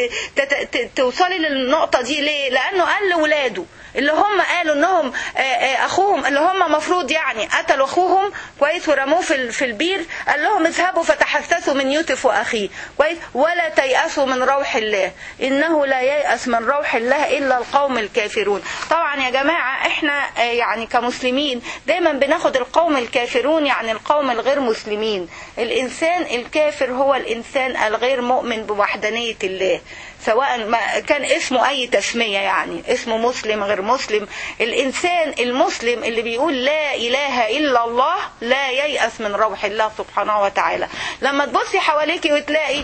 توصلي للنقطه دي ليه لانه قال لاولاده اللي هم قالوا انهم اخوهم اللي هم مفروض يعني قتلوا اخوهم كويس ورموه في في البير قال لهم اذهبوا فتحسسوا من يوسف واخيه كويس ولا تيأسوا من روح الله انه لا ييأس من روح الله الا القوم الكافرون طبعا يا جماعه احنا يعني كمسلمين دايما بناخد القوم الكافرون يعني القوم الغير مسلمين الانسان الكافر هو الانسان الغير مؤمن بوحدانيه الله سواء ما كان اسمه اي تسمية يعني اسمه مسلم غير مسلم الانسان المسلم اللي بيقول لا اله الا الله لا ييأس من روح الله سبحانه وتعالى لما تبصي حواليكي وتلاقي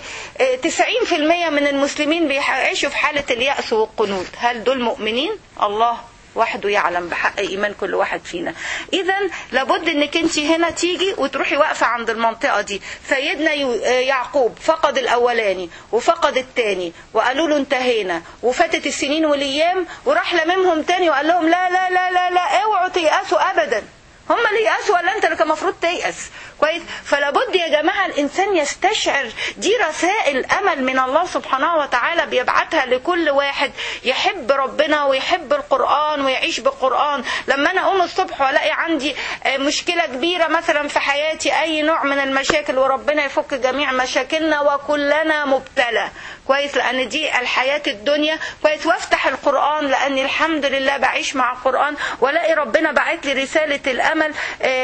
90% من المسلمين بيعيشوا في حالة اليأس والقنوط هل دول مؤمنين الله وحده يعلم بحق ايمان كل واحد فينا اذا لابد انك انت هنا تيجي وتروحي واقفه عند المنطقه دي سيدنا يعقوب فقد الاولاني وفقد الثاني وقالوا له انتهينا وفاتت السنين والايام وراح لممهم تاني وقال لهم لا لا لا لا لا اوعوا تيأسوا ابدا هم اللي يأسوا ولا انت اللي كان المفروض تيأس كويس فلا بد يا جماعه الانسان يستشعر دي رسائل امل من الله سبحانه وتعالى بيبعتها لكل واحد يحب ربنا ويحب القران ويعيش بالقران لما انا اقوم الصبح والاقي عندي مشكله كبيره مثلا في حياتي اي نوع من المشاكل وربنا يفك جميع مشاكلنا وكلنا مبتلى كويس لان دي الحياه الدنيا كويس وافتح القران لاني الحمد لله بعيش مع القران والاقي ربنا باعت لي رساله الامل لا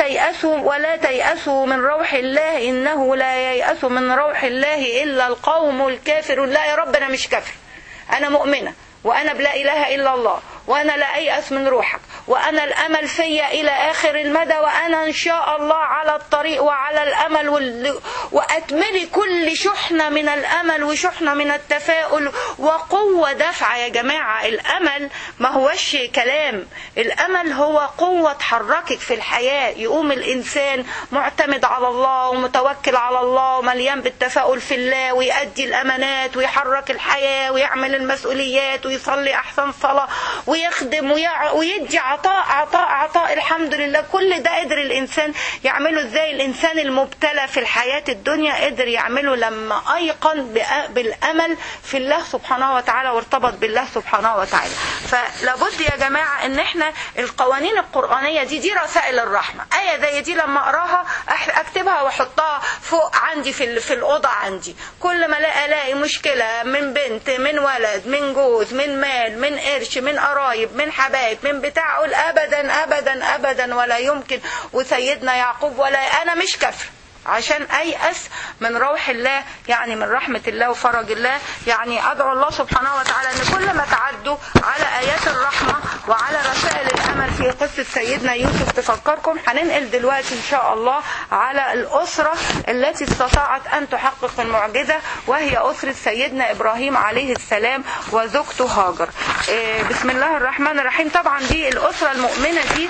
تيأسوا ولا تيأسوا من روح الله إنه لا ييأس من روح الله إلا القوم الكافرون لا يا رب أنا مش كافر أنا مؤمنة وأنا بلا إله إلا الله وأنا لا أيأس من روحك وأنا الأمل فيا إلى آخر المدى وأنا إن شاء الله على الطريق وعلى الأمل وال... وأتملي كل شحنة من الأمل وشحنة من التفاؤل وقوة دفع يا جماعة الأمل ما هوش كلام الأمل هو قوة تحركك في الحياة يقوم الإنسان معتمد على الله ومتوكل على الله ومليان بالتفاؤل في الله ويؤدي الأمانات ويحرك الحياة ويعمل المسؤوليات ويصلي أحسن صلاة ويخدم ويع... ويدي عطاء عطاء عطاء الحمد لله كل ده قدر الإنسان يعمله ازاي الإنسان المبتلى في الحياة الدنيا قدر يعمله لما أيقن بأ- بالأمل في الله سبحانه وتعالى وارتبط بالله سبحانه وتعالى فلابد يا جماعة ان احنا القوانين القرآنية دي دي رسائل الرحمة آية زي دي لما اقراها أح- اكتبها واحطها فوق عندي في ال- في الأوضة عندي كل ما الاقي الاقي مشكلة من بنت من ولد من جوز من مال من قرش من قرايب من حبايب من بتاع اقول ابدا ابدا ابدا ولا يمكن وسيدنا يعقوب ولا انا مش كافر عشان ايأس من روح الله يعني من رحمة الله وفرج الله يعني ادعو الله سبحانه وتعالى ان كل ما تعدوا على ايات الرحمة وعلى رسائل الامل في قصة سيدنا يوسف تفكركم هننقل دلوقتي ان شاء الله على الاسرة التي استطاعت ان تحقق المعجزة وهي اسرة سيدنا ابراهيم عليه السلام وزوجته هاجر إيه، بسم الله الرحمن الرحيم طبعا دي الاسرة المؤمنة دي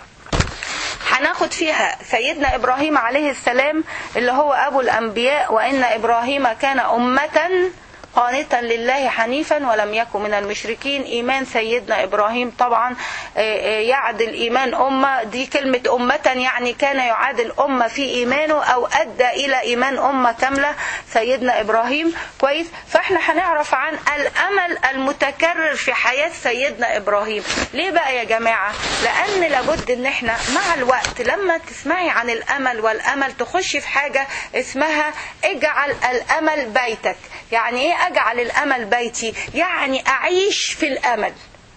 هناخد فيها سيدنا ابراهيم عليه السلام اللي هو ابو الانبياء وان ابراهيم كان امه قانتا لله حنيفا ولم يكن من المشركين ايمان سيدنا ابراهيم طبعا آه، آه، يعدل ايمان امه دي كلمه امه يعني كان يعادل امه في ايمانه او ادى الى ايمان امه كامله سيدنا ابراهيم كويس فاحنا هنعرف عن الامل المتكرر في حياه سيدنا ابراهيم ليه بقى يا جماعه لان لابد ان احنا مع الوقت لما تسمعي عن الامل والامل تخشي في حاجه اسمها اجعل الامل بيتك يعني ايه اجعل الامل بيتي يعني اعيش في الامل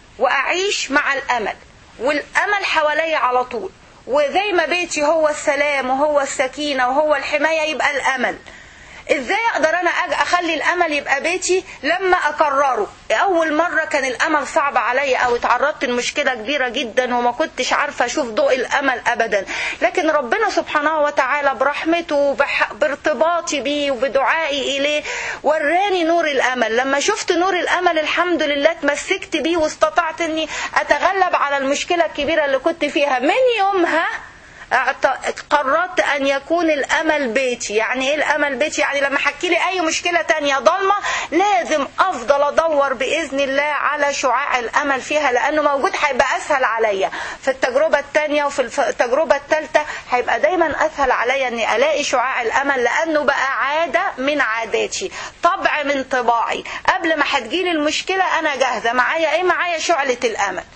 واعيش مع الامل والامل حواليا على طول وزي ما بيتي هو السلام وهو السكينه وهو الحمايه يبقى الامل ازاي اقدر انا أج- اخلي الامل يبقى بيتي لما اكرره اول مره كان الامل صعب عليا او اتعرضت لمشكله كبيره جدا وما كنتش عارفه اشوف ضوء الامل ابدا لكن ربنا سبحانه وتعالى برحمته وبح- بارتباطي بيه وبدعائي اليه وراني نور الامل لما شفت نور الامل الحمد لله اتمسكت بيه واستطعت اني اتغلب على المشكله الكبيره اللي كنت فيها من يومها أعت- قررت ان يكون الامل بيتي يعني ايه الامل بيتي يعني لما حكي لي اي مشكله تانية ضلمه لازم افضل ادور باذن الله على شعاع الامل فيها لانه موجود هيبقى اسهل عليا في التجربه الثانيه وفي الف- التجربه الثالثه هيبقى دايما اسهل عليا اني الاقي شعاع الامل لانه بقى عاده من عاداتي طبع من طباعي قبل ما هتجيلي المشكله انا جاهزه معايا ايه معايا شعله الامل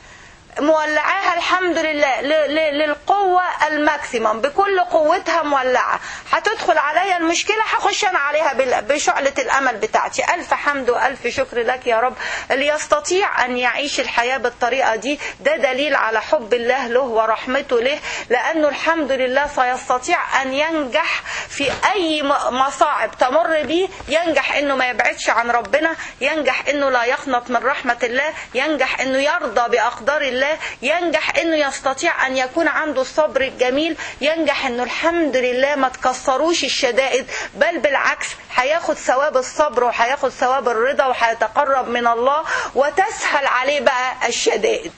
مولعاها الحمد لله ل- ل- للقوة الماكسيمم بكل قوتها مولعة هتدخل عليا المشكلة هخش أنا عليها بال- بشعلة الأمل بتاعتي ألف حمد وألف شكر لك يا رب اللي يستطيع أن يعيش الحياة بالطريقة دي ده دليل على حب الله له ورحمته له لأنه الحمد لله سيستطيع أن ينجح في أي م- مصاعب تمر به ينجح أنه ما يبعدش عن ربنا ينجح أنه لا يقنط من رحمة الله ينجح أنه يرضى بأقدار الله ينجح أنه يستطيع أن يكون عنده الصبر الجميل ينجح أنه الحمد لله ما تكسروش الشدائد بل بالعكس هياخد ثواب الصبر وهياخد ثواب الرضا وهيتقرب من الله وتسهل عليه بقى الشدائد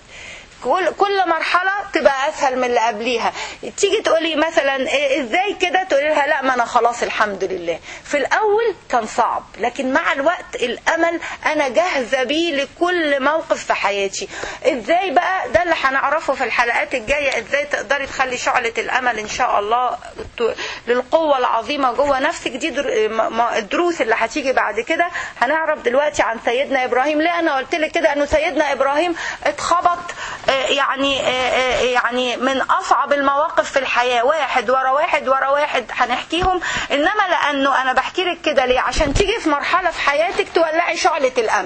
كل كل مرحله تبقى اسهل من اللي قبليها تيجي تقولي مثلا إيه ازاي كده تقولي لها لا ما انا خلاص الحمد لله في الاول كان صعب لكن مع الوقت الامل انا جاهزه بيه لكل موقف في حياتي ازاي بقى ده اللي هنعرفه في الحلقات الجايه ازاي تقدري تخلي شعله الامل ان شاء الله ت- للقوه العظيمه جوه نفسك دي در- م- م- الدروس اللي هتيجي بعد كده هنعرف دلوقتي عن سيدنا ابراهيم ليه انا قلت لك كده انه سيدنا ابراهيم اتخبط آه، يعني آه، آه، يعني من اصعب المواقف في الحياه واحد ورا واحد ورا واحد هنحكيهم انما لانه انا بحكي لك كده ليه عشان تيجي في مرحله في حياتك تولعي شعله الامل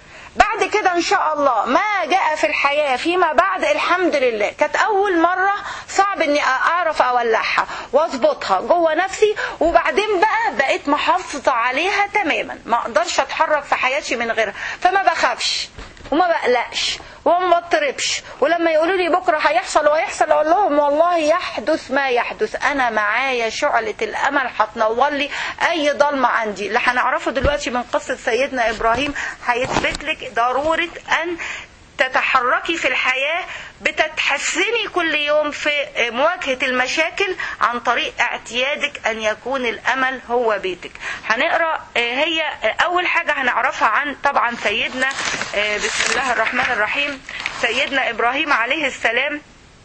بعد كده ان شاء الله ما جاء في الحياه فيما بعد الحمد لله كانت اول مره صعب صعب اني اعرف اولعها واظبطها جوه نفسي وبعدين بقى بقيت محافظه عليها تماما ما اقدرش اتحرك في حياتي من غيرها فما بخافش وما بقلقش وما بضطربش ولما يقولوا لي بكره هيحصل وهيحصل اقول لهم والله يحدث ما يحدث انا معايا شعله الامل هتنور لي اي ضلمه عندي اللي هنعرفه دلوقتي من قصه سيدنا ابراهيم هيثبت لك ضروره ان تتحركي في الحياة بتتحسني كل يوم في مواجهة المشاكل عن طريق اعتيادك أن يكون الأمل هو بيتك هنقرأ هي أول حاجة هنعرفها عن طبعا سيدنا بسم الله الرحمن الرحيم سيدنا إبراهيم عليه السلام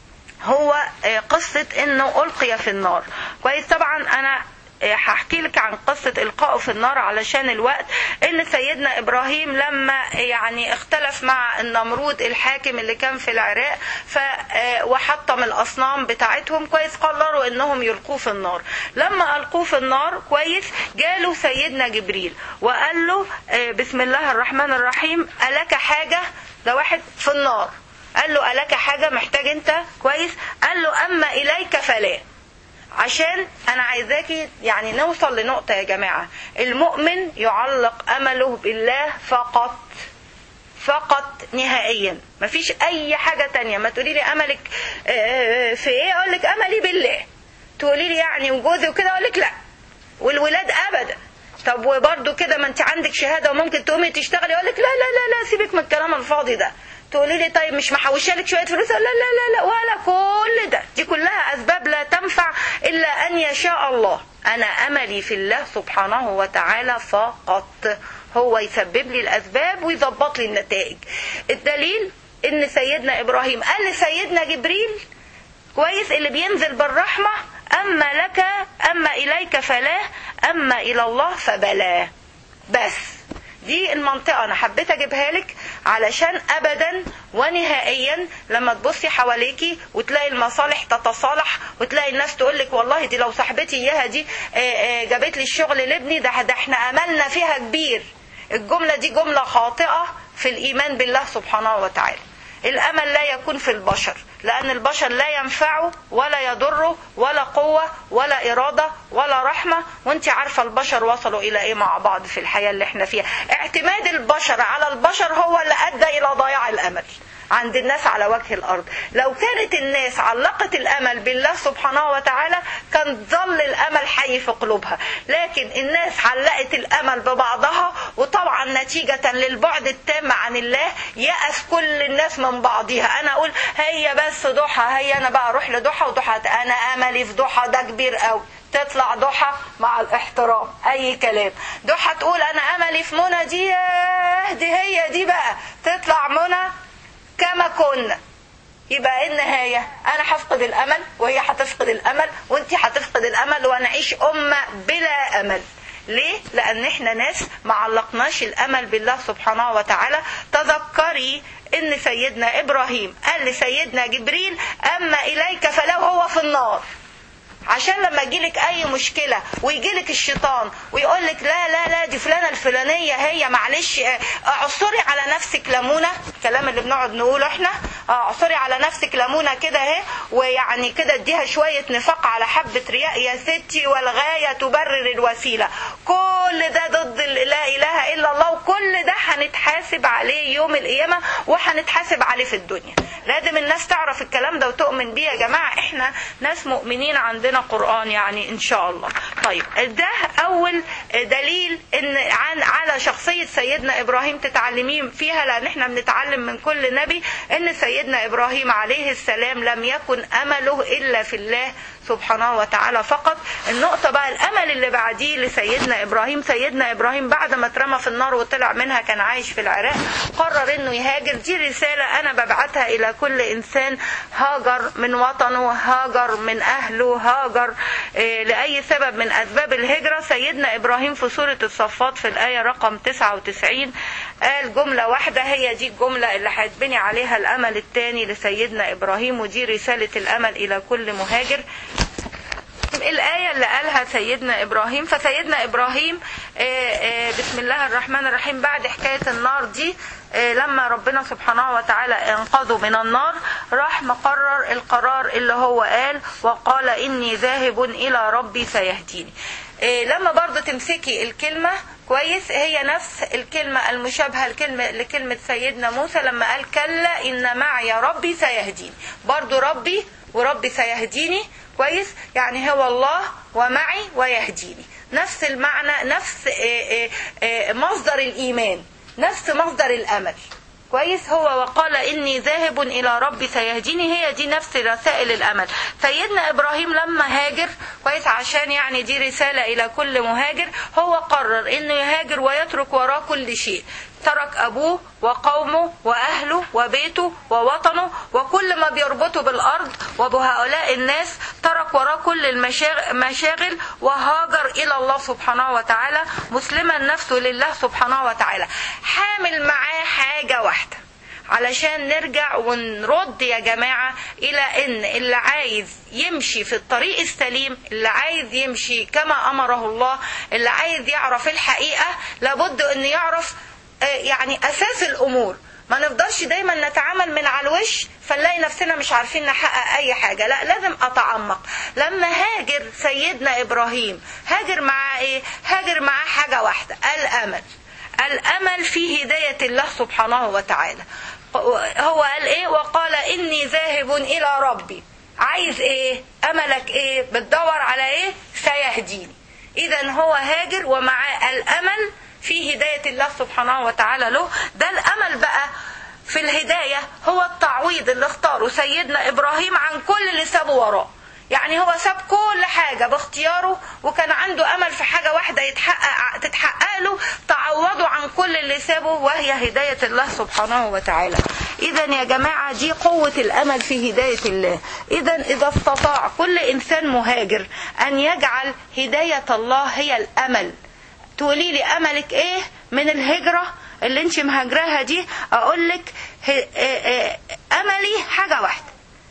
هو قصة انه القي في النار كويس طبعا انا هحكي لك عن قصة إلقائه في النار علشان الوقت إن سيدنا إبراهيم لما يعني اختلف مع النمرود الحاكم اللي كان في العراق ف وحطم الأصنام بتاعتهم كويس قرروا إنهم يلقوه في النار لما ألقوه في النار كويس جاله سيدنا جبريل وقال له بسم الله الرحمن الرحيم ألك حاجة ده واحد في النار قال له ألك حاجة محتاج أنت كويس قال له أما إليك فلا عشان انا عايزاكي يعني نوصل لنقطه يا جماعه المؤمن يعلق امله بالله فقط فقط نهائيا مفيش اي حاجه تانية ما تقولي لي املك في ايه اقول لك املي بالله تقولي لي يعني وجوزي وكده اقول لك لا والولاد ابدا طب وبرده كده ما انت عندك شهاده وممكن تقومي تشتغلي اقول لك لا لا لا لا سيبك من الكلام الفاضي ده تقولي لي طيب مش محوشه لك شويه فلوس لا لا لا لا ولا كل ده دي كلها اسباب لا تنفع الا ان يشاء الله انا املي في الله سبحانه وتعالى فقط هو يسبب لي الاسباب ويظبط لي النتائج الدليل ان سيدنا ابراهيم قال لسيدنا جبريل كويس اللي بينزل بالرحمه اما لك اما اليك فلا اما الى الله فبلا بس دي المنطقة أنا حبيت أجيبها لك علشان أبدا ونهائيا لما تبصي حواليكي وتلاقي المصالح تتصالح وتلاقي الناس تقول لك والله دي لو صاحبتي إياها دي جابت لي الشغل لابني ده, ده احنا أملنا فيها كبير الجملة دي جملة خاطئة في الإيمان بالله سبحانه وتعالى الأمل لا يكون في البشر لأن البشر لا ينفعه ولا يضره ولا قوة ولا إرادة ولا رحمة وانت عارفة البشر وصلوا إلى إيه مع بعض في الحياة اللي احنا فيها اعتماد البشر على البشر هو اللي أدى إلى ضياع الأمل عند الناس على وجه الأرض لو كانت الناس علقت الأمل بالله سبحانه وتعالى كان ظل الأمل حي في قلوبها لكن الناس علقت الأمل ببعضها وطبعا نتيجة للبعد التام عن الله يأس كل الناس من بعضها أنا أقول هي بس ضحى هي أنا بقى أروح لضحى وضحى أنا أملي في ضحى ده كبير قوي تطلع ضحى مع الاحترام اي كلام ضحى تقول انا املي في منى دي دي هي دي بقى تطلع منى كما كنا يبقى ايه النهاية انا هفقد الامل وهي هتفقد الامل وانت هتفقد الامل ونعيش امة بلا امل ليه؟ لأن احنا ناس ما علقناش الأمل بالله سبحانه وتعالى تذكري إن سيدنا إبراهيم قال لسيدنا جبريل أما إليك فلو هو في النار عشان لما يجيلك اي مشكله ويجيلك الشيطان ويقول لك لا لا لا دي فلانه الفلانيه هي معلش اعصري على نفسك ليمونه الكلام اللي بنقعد نقوله احنا اعصري على نفسك ليمونه كده اهي ويعني كده اديها شويه نفاق على حبه رياء يا ستي والغايه تبرر الوسيله كل ده ضد لا اله الا الله وكل ده هنتحاسب عليه يوم القيامه وهنتحاسب عليه في الدنيا لازم الناس تعرف الكلام ده وتؤمن بيه يا جماعه احنا ناس مؤمنين عندنا قرآن يعني إن شاء الله طيب ده أول دليل إن عن على شخصية سيدنا إبراهيم تتعلمين فيها لأن إحنا بنتعلم من كل نبي إن سيدنا إبراهيم عليه السلام لم يكن أمله إلا في الله سبحانه وتعالى فقط النقطة بقى الأمل اللي بعديه لسيدنا إبراهيم سيدنا إبراهيم بعد ما اترمى في النار وطلع منها كان عايش في العراق قرر إنه يهاجر دي رسالة أنا ببعتها إلى كل إنسان هاجر من وطنه هاجر من أهله هاجر لأي سبب من أسباب الهجرة سيدنا إبراهيم في سورة الصفات في الآية رقم 99 قال جملة واحدة هي دي الجملة اللي هيتبني عليها الأمل الثاني لسيدنا إبراهيم ودي رسالة الأمل إلى كل مهاجر الآية اللي قالها سيدنا إبراهيم فسيدنا إبراهيم بسم الله الرحمن الرحيم بعد حكاية النار دي آه، لما ربنا سبحانه وتعالى انقذه من النار راح مقرر القرار اللي هو قال وقال اني ذاهب الى ربي سيهديني آه، لما برضو تمسكي الكلمة كويس هي نفس الكلمة المشابهة لكلمة, لكلمة سيدنا موسى لما قال كلا إن معي ربي سيهديني برضو ربي وربي سيهديني كويس يعني هو الله ومعي ويهديني نفس المعنى نفس آه، آه، آه، مصدر الإيمان نفس مصدر الأمل كويس هو وقال إني ذاهب إلى ربي سيهديني هي دي نفس رسائل الأمل سيدنا إبراهيم لما هاجر كويس عشان يعني دي رسالة إلى كل مهاجر هو قرر إنه يهاجر ويترك وراه كل شيء ترك أبوه وقومه وأهله وبيته ووطنه وكل ما بيربطه بالأرض وبهؤلاء الناس ترك وراه كل المشاغل وهاجر إلى الله سبحانه وتعالى مسلما نفسه لله سبحانه وتعالى حامل معاه حاجة واحدة علشان نرجع ونرد يا جماعة إلى إن اللي عايز يمشي في الطريق السليم اللي عايز يمشي كما أمره الله اللي عايز يعرف الحقيقة لابد أن يعرف آه، يعني أساس الأمور ما نفضلش دايما نتعامل من على الوش فنلاقي نفسنا مش عارفين نحقق اي حاجه لا لازم اتعمق لما هاجر سيدنا ابراهيم هاجر معاه ايه هاجر معاه حاجه واحده الامل الامل في هدايه الله سبحانه وتعالى هو قال ايه وقال اني ذاهب الى ربي عايز ايه املك ايه بتدور على ايه سيهديني اذا هو هاجر ومعاه الامل في هداية الله سبحانه وتعالى له ده الأمل بقى في الهداية هو التعويض اللي اختاره سيدنا إبراهيم عن كل اللي سابه وراه يعني هو ساب كل حاجة باختياره وكان عنده أمل في حاجة واحدة يتحقق تتحقق له تعوضه عن كل اللي سابه وهي هداية الله سبحانه وتعالى إذا يا جماعة دي قوة الأمل في هداية الله إذا إذا استطاع كل إنسان مهاجر أن يجعل هداية الله هي الأمل تقولي لي املك ايه من الهجرة اللي انت مهاجراها دي اقول لك املي حاجة واحدة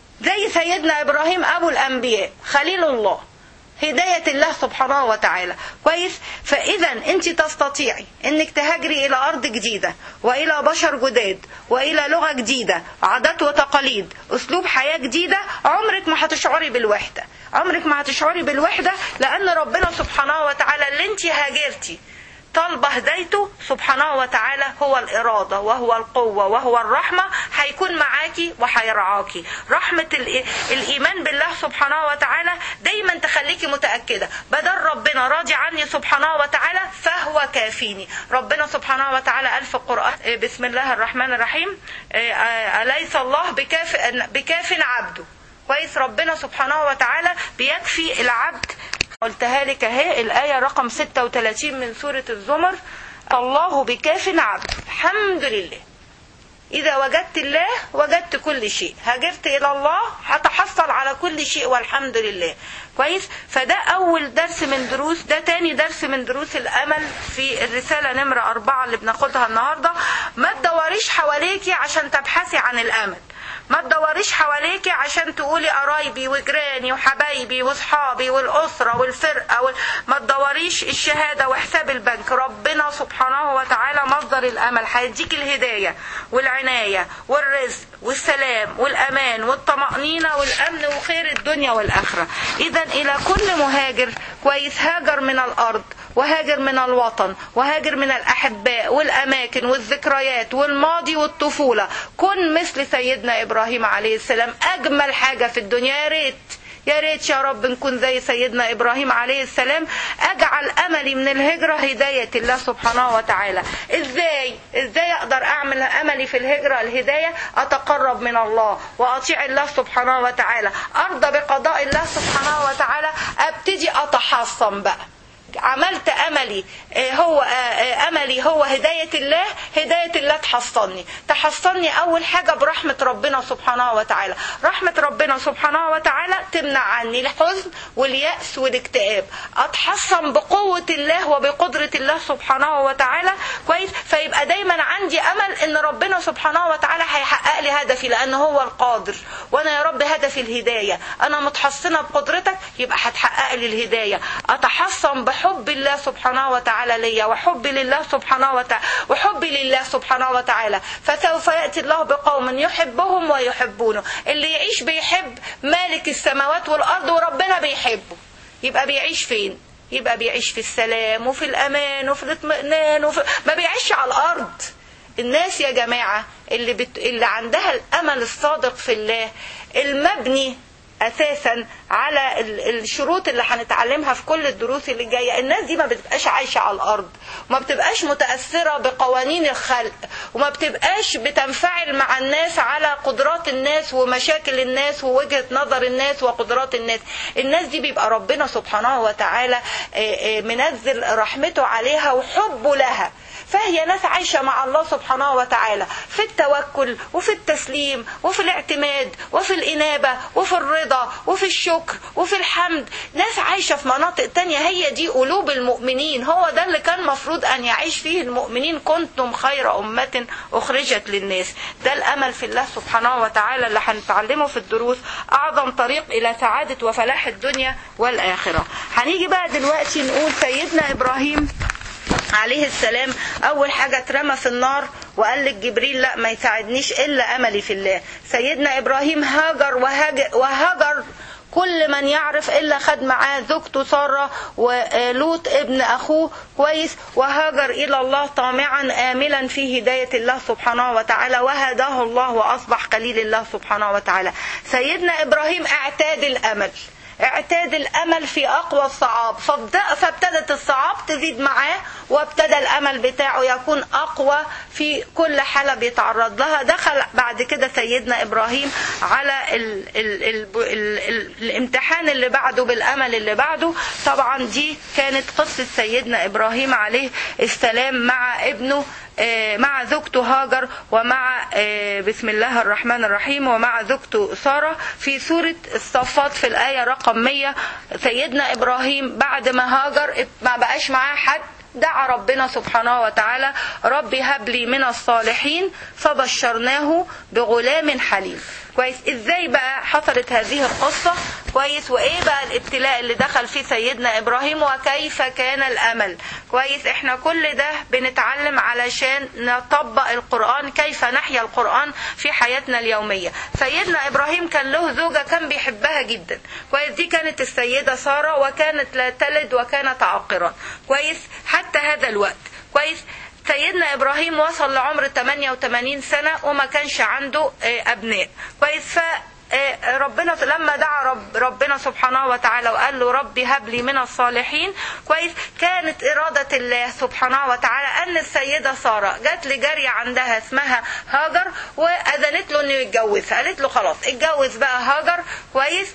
زي سيدنا ابراهيم ابو الانبياء خليل الله هداية الله سبحانه وتعالى كويس فإذا أنت تستطيعي أنك تهاجري إلى أرض جديدة وإلى بشر جداد وإلى لغة جديدة عادات وتقاليد أسلوب حياة جديدة عمرك ما هتشعري بالوحدة عمرك ما هتشعري بالوحدة لأن ربنا سبحانه وتعالى اللي أنت هاجرتي طالبة هدايته سبحانه وتعالى هو الإرادة وهو القوة وهو الرحمة هيكون معاكي وهيرعاكي رحمة الإيمان بالله سبحانه وتعالى دايما تخليكي متأكدة بدل ربنا راضي عني سبحانه وتعالى فهو كافيني ربنا سبحانه وتعالى قال في القرآن بسم الله الرحمن الرحيم أليس الله بكاف, بكاف عبده كويس ربنا سبحانه وتعالى بيكفي العبد قلتها لك اهي الآية رقم 36 من سورة الزمر الله بكاف عبد الحمد لله إذا وجدت الله وجدت كل شيء هاجرت إلى الله هتحصل على كل شيء والحمد لله كويس فده أول درس من دروس ده تاني درس من دروس الأمل في الرسالة نمرة أربعة اللي بناخدها النهاردة ما تدوريش حواليكي عشان تبحثي عن الأمل ما تدوريش حواليكي عشان تقولي قرايبي وجيراني وحبايبي واصحابي والاسره والفرقه وال... ما تدوريش الشهاده وحساب البنك ربنا سبحانه وتعالى مصدر الامل هيديك الهدايه والعنايه والرزق والسلام والامان والطمانينه والامن وخير الدنيا والاخره اذا الى كل مهاجر كويس هاجر من الارض وهاجر من الوطن وهاجر من الأحباء والأماكن والذكريات والماضي والطفولة كن مثل سيدنا إبراهيم عليه السلام أجمل حاجة في الدنيا يا ريت يا ريت يا رب نكون زي سيدنا ابراهيم عليه السلام اجعل املي من الهجره هدايه الله سبحانه وتعالى ازاي ازاي اقدر اعمل املي في الهجره الهدايه اتقرب من الله واطيع الله سبحانه وتعالى ارضى بقضاء الله سبحانه وتعالى ابتدي اتحصن بقى عملت املي هو املي هو هدايه الله هدايه الله تحصني تحصني اول حاجه برحمه ربنا سبحانه وتعالى رحمه ربنا سبحانه وتعالى تمنع عني الحزن والياس والاكتئاب اتحصن بقوه الله وبقدره الله سبحانه وتعالى كويس فيبقى دايما عندي امل ان ربنا سبحانه وتعالى هيحقق لي هدفي لان هو القادر وانا يا رب هدفي الهدايه انا متحصنه بقدرتك يبقى هتحقق لي الهدايه اتحصن بحب حب الله سبحانه وتعالى ليا وحبي لله سبحانه وتعالى وحبي لله سبحانه وتعالى فسوف يأتي الله بقوم يحبهم ويحبونه اللي يعيش بيحب مالك السماوات والأرض وربنا بيحبه يبقى بيعيش فين يبقى بيعيش في السلام وفي الأمان وفي الاطمئنان وفي... ما بيعيش على الأرض الناس يا جماعة اللي, بت... اللي عندها الأمل الصادق في الله المبني اساسا على الشروط اللي هنتعلمها في كل الدروس اللي جايه الناس دي ما بتبقاش عايشه على الارض وما بتبقاش متاثره بقوانين الخلق وما بتبقاش بتنفعل مع الناس على قدرات الناس ومشاكل الناس ووجهه نظر الناس وقدرات الناس الناس دي بيبقى ربنا سبحانه وتعالى منزل رحمته عليها وحبه لها فهي ناس عايشة مع الله سبحانه وتعالى في التوكل وفي التسليم وفي الاعتماد وفي الإنابة وفي الرضا وفي الشكر وفي الحمد ناس عايشة في مناطق تانية هي دي قلوب المؤمنين هو ده اللي كان مفروض أن يعيش فيه المؤمنين كنتم خير أمة أخرجت للناس ده الأمل في الله سبحانه وتعالى اللي هنتعلمه في الدروس أعظم طريق إلى سعادة وفلاح الدنيا والآخرة هنيجي بقى دلوقتي نقول سيدنا إبراهيم عليه السلام اول حاجة اترمى في النار وقال لك جبريل لا ما يساعدنيش الا املي في الله سيدنا ابراهيم هاجر وهاجر, وهاجر كل من يعرف الا خد معاه زوجته ساره ولوط ابن اخوه كويس وهاجر الى الله طامعا املا في هدايه الله سبحانه وتعالى وهداه الله واصبح قليل الله سبحانه وتعالى سيدنا ابراهيم اعتاد الامل اعتاد الامل في اقوى الصعاب فابتدت الصعاب تزيد معاه وابتدى الامل بتاعه يكون اقوى في كل حاله بيتعرض لها دخل بعد كده سيدنا ابراهيم على ال ال ال ال ال الامتحان اللي بعده بالامل اللي بعده طبعا دي كانت قصه سيدنا ابراهيم عليه السلام مع ابنه مع زوجته هاجر ومع بسم الله الرحمن الرحيم ومع زوجته سارة في سورة الصفات في الآية رقم 100 سيدنا إبراهيم بعد ما هاجر ما بقاش معاه حد دعا ربنا سبحانه وتعالى رب هب لي من الصالحين فبشرناه بغلام حليم كويس ازاي بقى حصلت هذه القصة كويس وايه بقى الابتلاء اللي دخل فيه سيدنا ابراهيم وكيف كان الامل كويس احنا كل ده بنتعلم علشان نطبق القرآن كيف نحيا القرآن في حياتنا اليومية سيدنا ابراهيم كان له زوجة كان بيحبها جدا كويس دي كانت السيدة سارة وكانت لا تلد وكانت عاقرا كويس حتى هذا الوقت كويس سيدنا ابراهيم وصل لعمر 88 سنه وما كانش عنده ابناء كويس ف ربنا لما دعا رب ربنا سبحانه وتعالى وقال له ربي هب لي من الصالحين كويس كانت إرادة الله سبحانه وتعالى أن السيدة سارة جات لي جارية عندها اسمها هاجر وأذنت له إنه يتجوزها قالت له خلاص اتجوز بقى هاجر كويس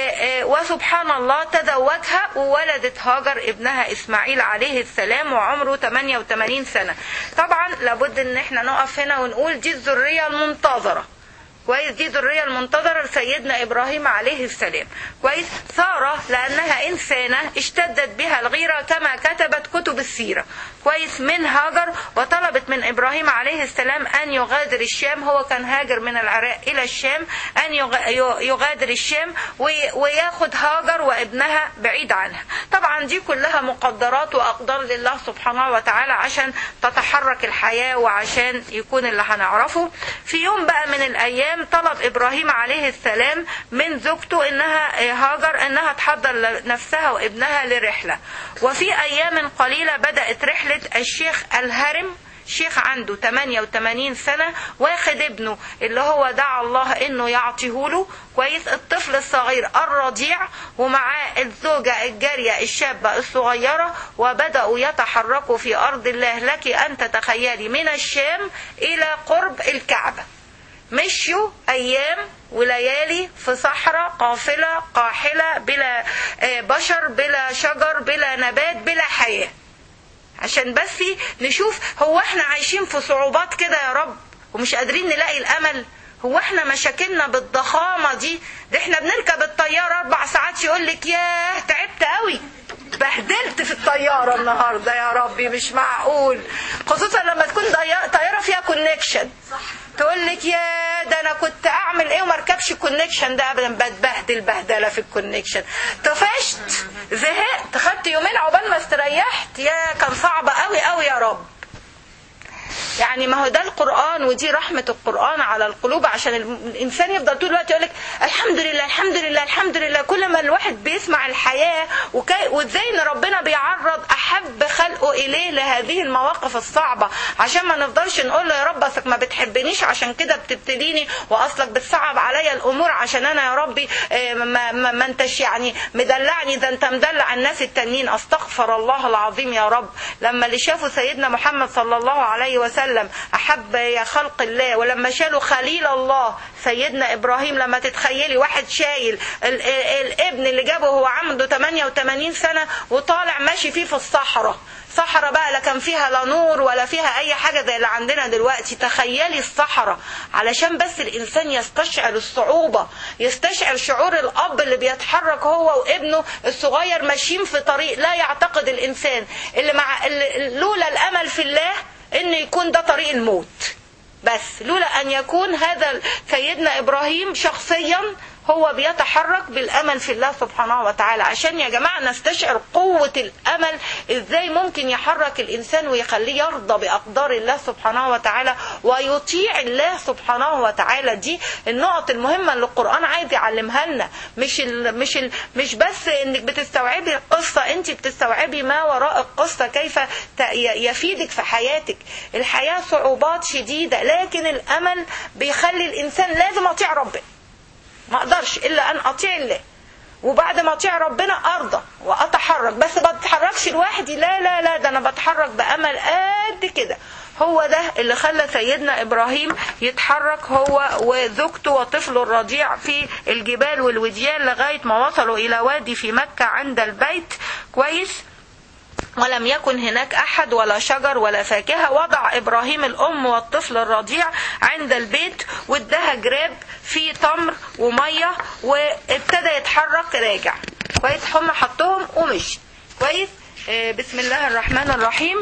وسبحان الله تزوجها وولدت هاجر ابنها إسماعيل عليه السلام وعمره 88 سنة طبعا لابد إن احنا نقف هنا ونقول دي الذرية المنتظرة كويس دي ذريه المنتظره لسيدنا ابراهيم عليه السلام كويس ساره لانها انسانه اشتدت بها الغيره كما كتبت كتب السيره كويس من هاجر وطلبت من ابراهيم عليه السلام ان يغادر الشام هو كان هاجر من العراق الى الشام ان يغادر الشام وياخد هاجر وابنها بعيد عنها طبعا دي كلها مقدرات واقدار لله سبحانه وتعالى عشان تتحرك الحياه وعشان يكون اللي هنعرفه في يوم بقى من الايام السلام طلب ابراهيم عليه السلام من زوجته انها هاجر انها تحضر نفسها وابنها لرحله وفي ايام قليله بدات رحله الشيخ الهرم شيخ عنده 88 سنة واخد ابنه اللي هو دعا الله انه يعطيه له كويس الطفل الصغير الرضيع ومعاه الزوجة الجارية الشابة الصغيرة وبدأوا يتحركوا في أرض الله لك أن تتخيلي من الشام إلى قرب الكعبة مشيوا ايام وليالي في صحراء قافله قاحله بلا بشر بلا شجر بلا نبات بلا حياه عشان بس نشوف هو احنا عايشين في صعوبات كده يا رب ومش قادرين نلاقي الامل هو احنا مشاكلنا بالضخامه دي ده احنا بنركب الطياره اربع ساعات يقول لك ياه تعبت قوي بهدلت في الطياره النهارده يا ربي مش معقول خصوصا لما تكون طياره فيها كونكشن تقول لك يا ده انا كنت اعمل ايه وما اركبش كونكشن ده ابدا بتبهدل بهدله في الكونكشن طفشت زهقت خدت يومين عقبال ما استريحت يا كان صعب قوي قوي يا رب يعني ما هو ده القرآن ودي رحمة القرآن على القلوب عشان الإنسان يفضل طول الوقت يقول لك الحمد لله الحمد لله الحمد لله كل ما الواحد بيسمع الحياة وكي وازاي ان ربنا بيعرض أحب خلقه إليه لهذه المواقف الصعبة عشان ما نفضلش نقول له يا رب أصلك ما بتحبنيش عشان كده بتبتليني وأصلك بتصعب عليا الأمور عشان أنا يا ربي آه، ما, ما, ما انتش يعني مدلعني ده انت مدلع الناس التانيين استغفر الله العظيم يا رب لما اللي شافوا سيدنا محمد صلى الله عليه وسلم احب يا خلق الله ولما شالوا خليل الله سيدنا ابراهيم لما تتخيلي واحد شايل ال- ال- الابن اللي جابه هو عنده 88 سنه وطالع ماشي فيه في الصحراء صحراء بقى لا كان فيها لا نور ولا فيها اي حاجه زي اللي عندنا دلوقتي تخيلي الصحراء علشان بس الانسان يستشعر الصعوبه يستشعر شعور الاب اللي بيتحرك هو وابنه الصغير ماشيين في طريق لا يعتقد الانسان اللي مع اللي لولا الامل في الله ان يكون ده طريق الموت بس لولا ان يكون هذا سيدنا ابراهيم شخصيا هو بيتحرك بالامل في الله سبحانه وتعالى عشان يا جماعه نستشعر قوه الامل ازاي ممكن يحرك الانسان ويخليه يرضى باقدار الله سبحانه وتعالى ويطيع الله سبحانه وتعالى دي النقط المهمه اللي القران عايز يعلمها لنا مش ال مش ال مش بس انك بتستوعبي القصه انت بتستوعبي ما وراء القصه كيف ت- ي- يفيدك في حياتك الحياه صعوبات شديده لكن الامل بيخلي الانسان لازم اطيع ربنا ما اقدرش الا ان اطيع الله وبعد ما اطيع ربنا ارضى واتحرك بس ما بتحركش لوحدي لا لا لا ده انا بتحرك بامل قد كده هو ده اللي خلى سيدنا ابراهيم يتحرك هو وزوجته وطفله الرضيع في الجبال والوديان لغايه ما وصلوا الى وادي في مكه عند البيت كويس ولم يكن هناك أحد ولا شجر ولا فاكهة وضع إبراهيم الأم والطفل الرضيع عند البيت وادها جراب فيه تمر ومية وابتدى يتحرك راجع كويس هم حطهم ومشي كويس آه، بسم الله الرحمن الرحيم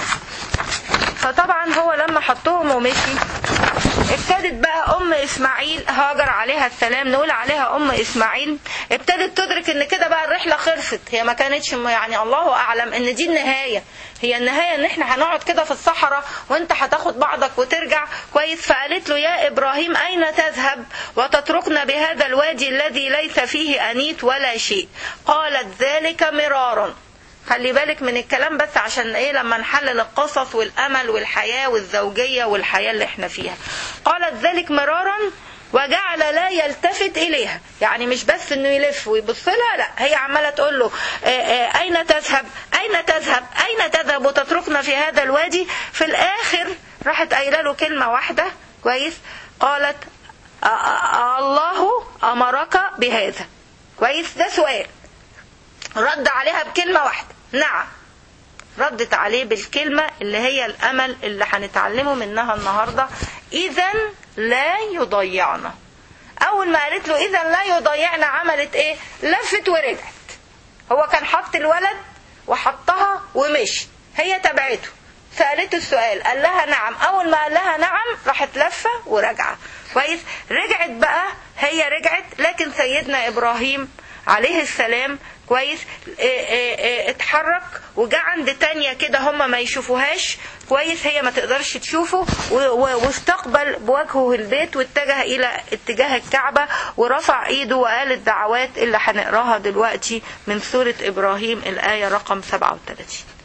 فطبعا هو لما حطهم ومشي ابتدت بقى ام اسماعيل هاجر عليها السلام نقول عليها ام اسماعيل ابتدت تدرك ان كده بقى الرحله خلصت هي ما كانتش م- يعني الله اعلم ان دي النهايه هي النهايه ان احنا هنقعد كده في الصحراء وانت هتاخد بعضك وترجع كويس فقالت له يا ابراهيم اين تذهب وتتركنا بهذا الوادي الذي ليس فيه انيت ولا شيء قالت ذلك مرارا خلي بالك من الكلام بس عشان ايه لما نحلل القصص والامل والحياه والزوجيه والحياه اللي احنا فيها قالت ذلك مرارا وجعل لا يلتفت اليها يعني مش بس انه يلف ويبص لها لا هي عماله تقول له آه، آه، اين تذهب اين تذهب اين تذهب وتتركنا في هذا الوادي في الاخر راحت قايله له كلمه واحده كويس قالت آه، آه، الله امرك بهذا كويس ده سؤال رد عليها بكلمة واحدة نعم ردت عليه بالكلمة اللي هي الأمل اللي هنتعلمه منها النهاردة إذا لا يضيعنا أول ما قالت له إذا لا يضيعنا عملت إيه لفت ورجعت هو كان حط الولد وحطها ومشي هي تبعته سألته السؤال قال لها نعم أول ما قال لها نعم راحت لفة وراجعة كويس رجعت بقى هي رجعت لكن سيدنا إبراهيم عليه السلام كويس اه اه اه اتحرك وجا عند تانية كده هما ما يشوفوهاش كويس هي ما تقدرش تشوفه و- و- واستقبل بوجهه البيت واتجه الى اتجاه الكعبة ورفع ايده وقال الدعوات اللي هنقراها دلوقتي من سورة ابراهيم الآية رقم 37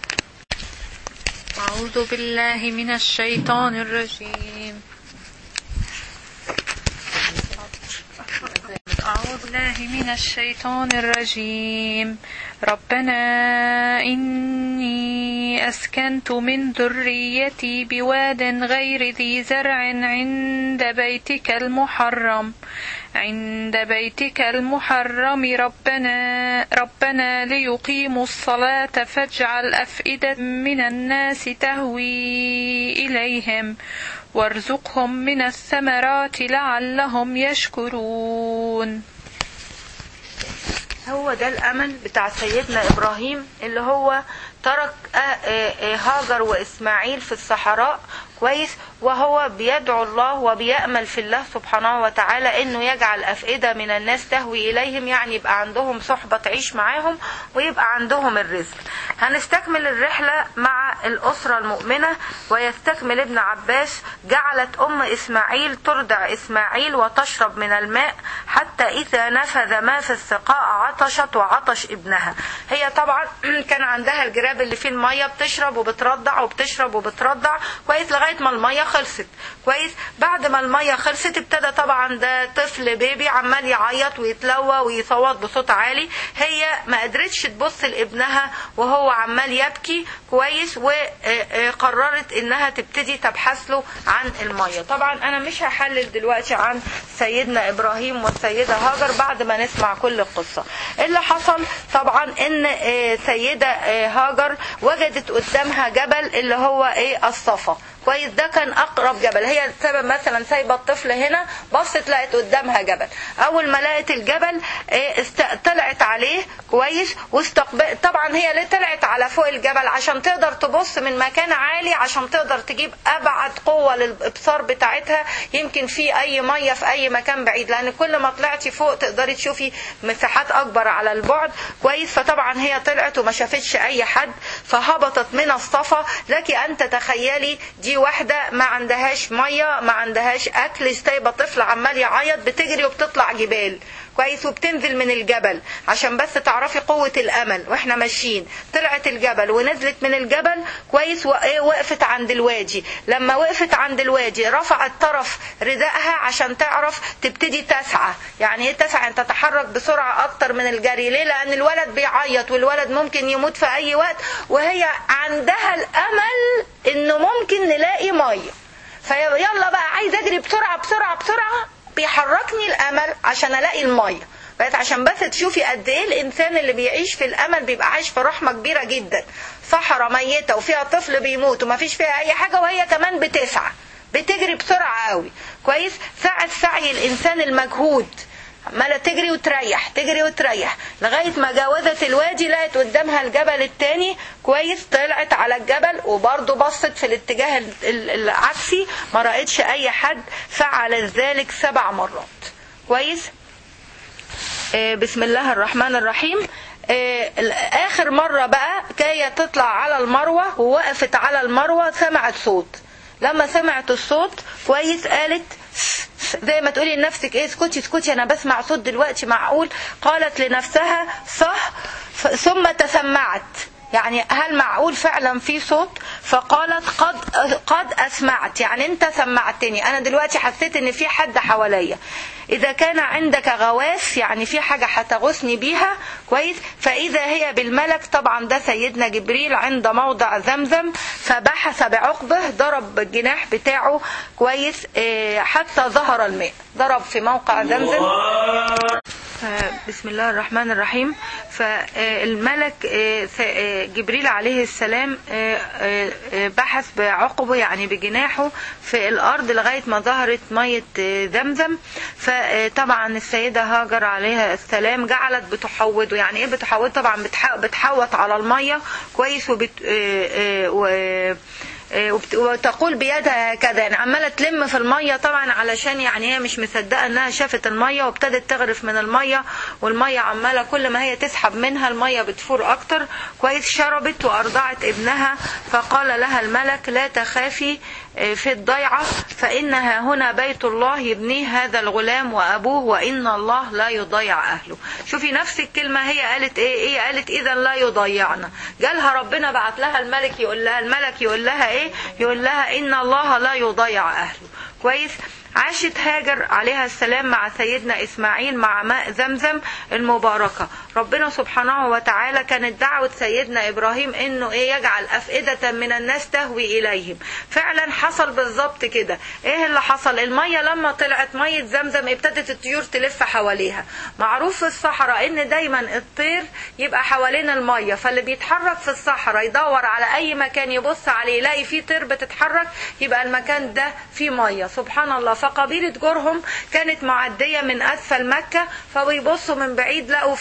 أعوذ بالله من الشيطان الرجيم أعوذ بالله من الشيطان الرجيم ربنا إني أسكنت من ذريتي بواد غير ذي زرع عند بيتك المحرم عند بيتك المحرم ربنا ربنا ليقيموا الصلاة فاجعل أفئدة من الناس تهوي إليهم وارزقهم من الثمرات لعلهم يشكرون هو ده الامل بتاع سيدنا ابراهيم اللي هو ترك آه، آه، آه، هاجر واسماعيل في الصحراء كويس وهو بيدعو الله وبيأمل في الله سبحانه وتعالى انه يجعل افئدة من الناس تهوي اليهم يعني يبقى عندهم صحبة تعيش معاهم ويبقى عندهم الرزق هنستكمل الرحلة مع الأسرة المؤمنة ويستكمل ابن عباس جعلت أم إسماعيل ترضع إسماعيل وتشرب من الماء حتى إذا نفذ ما في السقاء عطشت وعطش ابنها هي طبعا كان عندها الجراب اللي فيه المية بتشرب وبترضع وبتشرب وبترضع كويس لغاية ما المية خلصت كويس بعد ما المية خلصت ابتدى طبعا ده طفل بيبي عمال يعيط ويتلوى ويصوت بصوت عالي هي ما قدرتش تبص لابنها وهو عمال يبكي كويس وقررت انها تبتدي تبحث له عن المية طبعا انا مش هحلل دلوقتي عن سيدنا ابراهيم والسيدة هاجر بعد ما نسمع كل القصة اللي حصل طبعا ان سيدة هاجر وجدت قدامها جبل اللي هو ايه الصفا كويس ده كان اقرب جبل هي سبب مثلا سايبه الطفل هنا بصت لقت قدامها جبل اول ما لقت الجبل است... طلعت عليه كويس واستقبل طبعا هي ليه طلعت على فوق الجبل عشان تقدر تبص من مكان عالي عشان تقدر تجيب ابعد قوه للابصار بتاعتها يمكن في اي ميه في اي مكان بعيد لان كل ما طلعتي فوق تقدري تشوفي مساحات اكبر على البعد كويس فطبعا هي طلعت وما شافتش اي حد فهبطت من الصفا لك ان تتخيلي دي واحدة ما عندهاش مية ما عندهاش أكل سايبة طفل عمال يعيط بتجري وبتطلع جبال كويس وبتنزل من الجبل عشان بس تعرفي قوة الأمل واحنا ماشيين طلعت الجبل ونزلت من الجبل كويس وقفت عند الوادي لما وقفت عند الوادي رفعت طرف ردائها عشان تعرف تبتدي تسعى يعني ايه تسعى ان تتحرك بسرعة اكتر من الجري ليه لان الولد بيعيط والولد ممكن يموت في اي وقت وهي عندها الامل انه ممكن نلاقي مية فيلا بقى عايزه اجري بسرعة بسرعة بسرعة بيحركني الامل عشان الاقي الميه بقت عشان بس تشوفي قد ايه الانسان اللي بيعيش في الامل بيبقى عايش في رحمه كبيره جدا صحراء ميته وفيها طفل بيموت وما فيش فيها اي حاجه وهي كمان بتسعى بتجري بسرعه قوي كويس ساعه سعي الانسان المجهود عمالة تجري وتريح تجري وتريح لغاية ما جاوزت الوادي لقت قدامها الجبل التاني كويس طلعت على الجبل وبرضه بصت في الاتجاه العكسي ما رأتش أي حد فعل ذلك سبع مرات كويس آه بسم الله الرحمن الرحيم آه آخر مرة بقى كاية تطلع على المروة ووقفت على المروة سمعت صوت لما سمعت الصوت كويس قالت زي ما تقولي لنفسك ايه اسكتي اسكتي انا بسمع صوت دلوقتي معقول قالت لنفسها صح ثم تسمعت يعني هل معقول فعلا في صوت فقالت قد قد اسمعت يعني انت سمعتني انا دلوقتي حسيت ان في حد حواليا اذا كان عندك غواث يعني في حاجه هتغوثني بيها كويس فاذا هي بالملك طبعا ده سيدنا جبريل عند موضع زمزم فبحث بعقبه ضرب بالجناح بتاعه كويس حتى ظهر الماء ضرب في موقع زمزم بسم الله الرحمن الرحيم فالملك جبريل عليه السلام بحث بعقبه يعني بجناحه في الارض لغايه ما ظهرت ميه زمزم فطبعا السيده هاجر عليها السلام جعلت بتحوضه يعني ايه بتحوض طبعا بتحوط على الميه كويس وبت و وتقول بيدها هكذا يعني عماله تلم في الميه طبعا علشان يعني هي مش مصدقه انها شافت الميه وابتدت تغرف من الميه والميه عماله كل ما هي تسحب منها الميه بتفور اكتر كويس شربت وارضعت ابنها فقال لها الملك لا تخافي في الضيعة فإنها هنا بيت الله يبنيه هذا الغلام وأبوه وإن الله لا يضيع أهله شوفي نفس الكلمة هي قالت إيه إيه قالت إذا لا يضيعنا جالها ربنا بعت لها الملك يقول لها الملك يقول لها إيه يقول لها إن الله لا يضيع أهله كويس عاشت هاجر عليها السلام مع سيدنا إسماعيل مع ماء زمزم المباركة ربنا سبحانه وتعالى كانت دعوة سيدنا إبراهيم إنه إيه يجعل أفئدة من الناس تهوي إليهم فعلا حصل بالظبط كده إيه اللي حصل المية لما طلعت مية زمزم ابتدت الطيور تلف حواليها معروف في الصحراء إن دايما الطير يبقى حوالين المية فاللي بيتحرك في الصحراء يدور على أي مكان يبص عليه يلاقي فيه طير بتتحرك يبقى المكان ده فيه مية سبحان الله فقبيلة جرهم كانت معدية من أسفل مكة فبيبصوا من بعيد لقوا في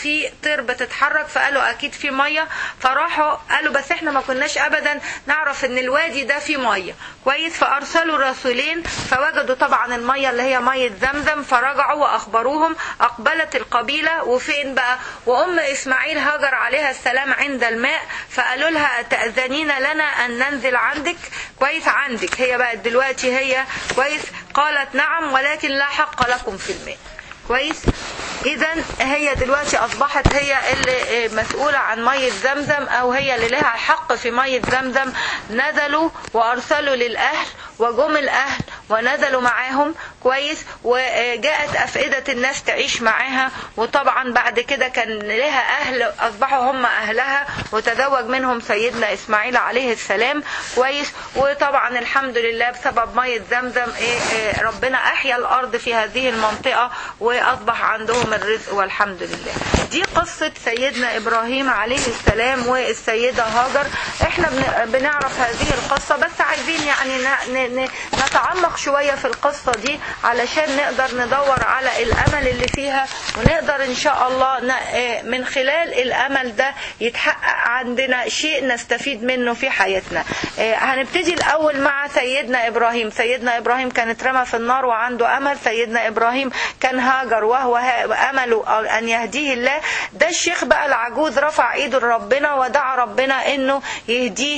الطير بتتحرك فقالوا اكيد في ميه فراحوا قالوا بس احنا ما كناش ابدا نعرف ان الوادي ده فيه ميه كويس فارسلوا رسولين فوجدوا طبعا الميه اللي هي ميه زمزم فرجعوا واخبروهم اقبلت القبيله وفين بقى وام اسماعيل هاجر عليها السلام عند الماء فقالوا لها تاذنين لنا ان ننزل عندك كويس عندك هي بقت دلوقتي هي كويس قالت نعم ولكن لا حق لكم في الماء كويس اذا هي دلوقتي اصبحت هي اللي مسؤوله عن ميه زمزم او هي اللي لها الحق في ميه زمزم نزلوا وارسلوا للاهل وجم الاهل ونزلوا معاهم كويس وجاءت افئده الناس تعيش معاها وطبعا بعد كده كان لها اهل اصبحوا هم اهلها وتزوج منهم سيدنا اسماعيل عليه السلام كويس وطبعا الحمد لله بسبب ميه زمزم إيه ربنا احيا الارض في هذه المنطقه واصبح عندهم الرزق والحمد لله دي قصة سيدنا إبراهيم عليه السلام والسيدة هاجر احنا بنعرف هذه القصة بس عايزين يعني نتعمق شوية في القصة دي علشان نقدر ندور على الأمل اللي فيها ونقدر إن شاء الله من خلال الأمل ده يتحقق عندنا شيء نستفيد منه في حياتنا هنبتدي الأول مع سيدنا إبراهيم سيدنا إبراهيم كان اترمى في النار وعنده أمل سيدنا إبراهيم كان هاجر وهو أمله أن يهديه الله ده الشيخ بقى العجوز رفع ايده لربنا ودعا ربنا انه يهديه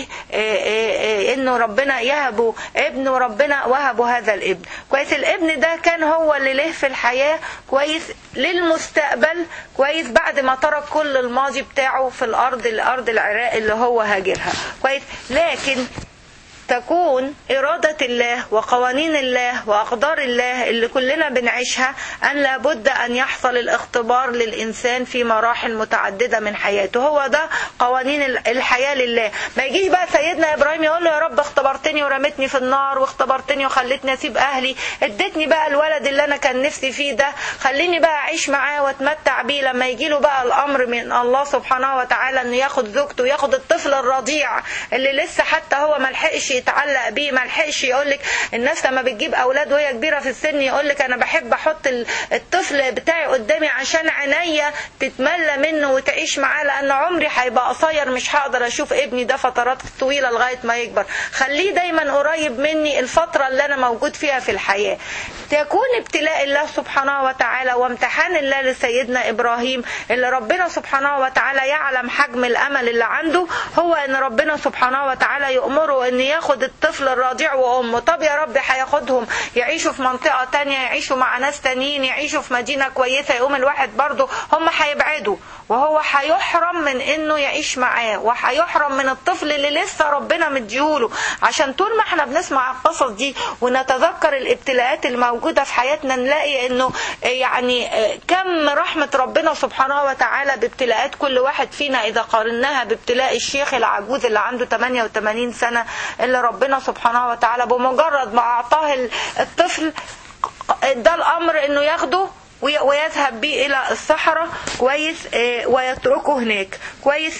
انه ربنا يهبه ابن وربنا وهبه هذا الابن كويس الابن ده كان هو اللي له في الحياة كويس للمستقبل كويس بعد ما ترك كل الماضي بتاعه في الارض الارض العراق اللي هو هاجرها كويس لكن تكون إرادة الله وقوانين الله وأقدار الله اللي كلنا بنعيشها أن لابد أن يحصل الاختبار للإنسان في مراحل متعددة من حياته هو ده قوانين الحياة لله ما يجيش بقى سيدنا إبراهيم يقول له يا رب اختبرتني ورمتني في النار واختبرتني وخلتني أسيب أهلي اديتني بقى الولد اللي أنا كان نفسي فيه ده خليني بقى أعيش معاه واتمتع بيه لما يجي له بقى الأمر من الله سبحانه وتعالى أنه ياخد زوجته وياخد الطفل الرضيع اللي لسه حتى هو ملحقش يتعلق بيه ما لحقش يقول لك الناس لما بتجيب اولاد وهي كبيره في السن يقول لك انا بحب احط الطفل بتاعي قدامي عشان عينيا تتملى منه وتعيش معاه لان عمري هيبقى قصير مش هقدر اشوف ابني ده فترات طويله لغايه ما يكبر خليه دايما قريب مني الفتره اللي انا موجود فيها في الحياه تكون ابتلاء الله سبحانه وتعالى وامتحان الله لسيدنا ابراهيم اللي ربنا سبحانه وتعالى يعلم حجم الامل اللي عنده هو ان ربنا سبحانه وتعالى يامره ان ياخد الطفل الرضيع وامه طب يا رب هياخدهم يعيشوا في منطقه تانية يعيشوا مع ناس تانيين يعيشوا في مدينه كويسه يقوم الواحد برضه هم هيبعدوا وهو هيحرم من انه يعيش معاه وهيحرم من الطفل اللي لسه ربنا مديهوله عشان طول ما احنا بنسمع القصص دي ونتذكر الابتلاءات الموجوده في حياتنا نلاقي انه يعني كم رحمه ربنا سبحانه وتعالى بابتلاءات كل واحد فينا اذا قارناها بابتلاء الشيخ العجوز اللي عنده 88 سنه اللي ربنا سبحانه وتعالى بمجرد ما اعطاه الطفل ده الامر انه ياخده ويذهب به الى الصحراء كويس ويتركه هناك كويس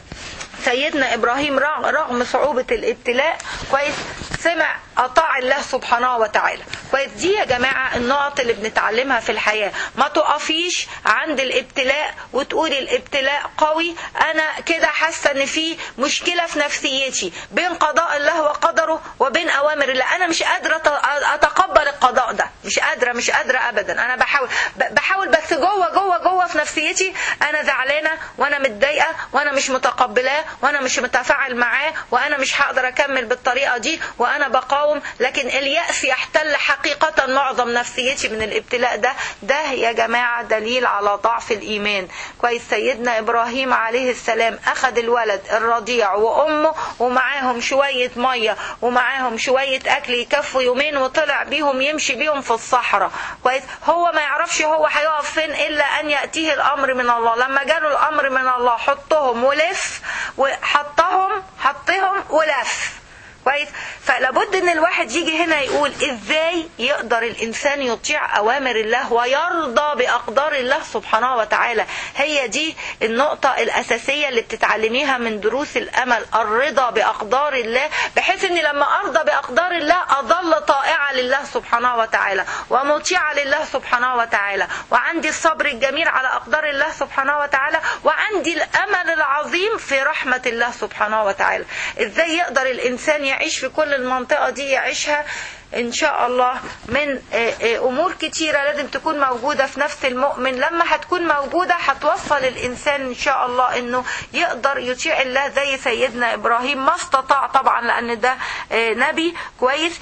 سيدنا ابراهيم رغم صعوبة الابتلاء كويس سمع اطاع الله سبحانه وتعالى كويس دي يا جماعة النقط اللي بنتعلمها في الحياة ما تقفيش عند الابتلاء وتقولي الابتلاء قوي انا كده حاسة ان في مشكلة في نفسيتي بين قضاء الله وقدره وبين اوامر الله انا مش قادرة اتقبل القضاء ده مش قادرة مش قادرة ابدا انا بحاول بحاول بس جوه جوه جوه في نفسيتي انا زعلانة وانا متضايقة وانا مش متقبلاه وانا مش متفاعل معاه وانا مش هقدر اكمل بالطريقة دي وانا بقاوم لكن اليأس يحتل حقيقة معظم نفسيتي من الابتلاء ده ده يا جماعة دليل على ضعف الإيمان كويس سيدنا إبراهيم عليه السلام أخذ الولد الرضيع وأمه ومعاهم شوية مية ومعاهم شوية أكل يكفوا يومين وطلع بيهم يمشي بيهم في الصحراء كويس هو ما يعرفش هو هيقف فين إلا أن يأتيه الأمر من الله لما جاله الأمر من الله حطهم ولف وحطهم حطهم ولف كويس فلابد ان الواحد يجي هنا يقول ازاي يقدر الانسان يطيع اوامر الله ويرضى باقدار الله سبحانه وتعالى هي دي النقطة الاساسية اللي بتتعلميها من دروس الامل الرضا باقدار الله بحيث ان لما ارضى باقدار الله اظل طائعة لله سبحانه وتعالى ومطيعة لله سبحانه وتعالى وعندي الصبر الجميل على اقدار الله سبحانه وتعالى وعندي الامل العظيم في رحمة الله سبحانه وتعالى ازاي يقدر الانسان يعيش في كل المنطقة دي يعيشها ان شاء الله من امور كتيرة لازم تكون موجودة في نفس المؤمن لما هتكون موجودة هتوصل الانسان ان شاء الله انه يقدر يطيع الله زي سيدنا ابراهيم ما استطاع طبعا لان ده نبي كويس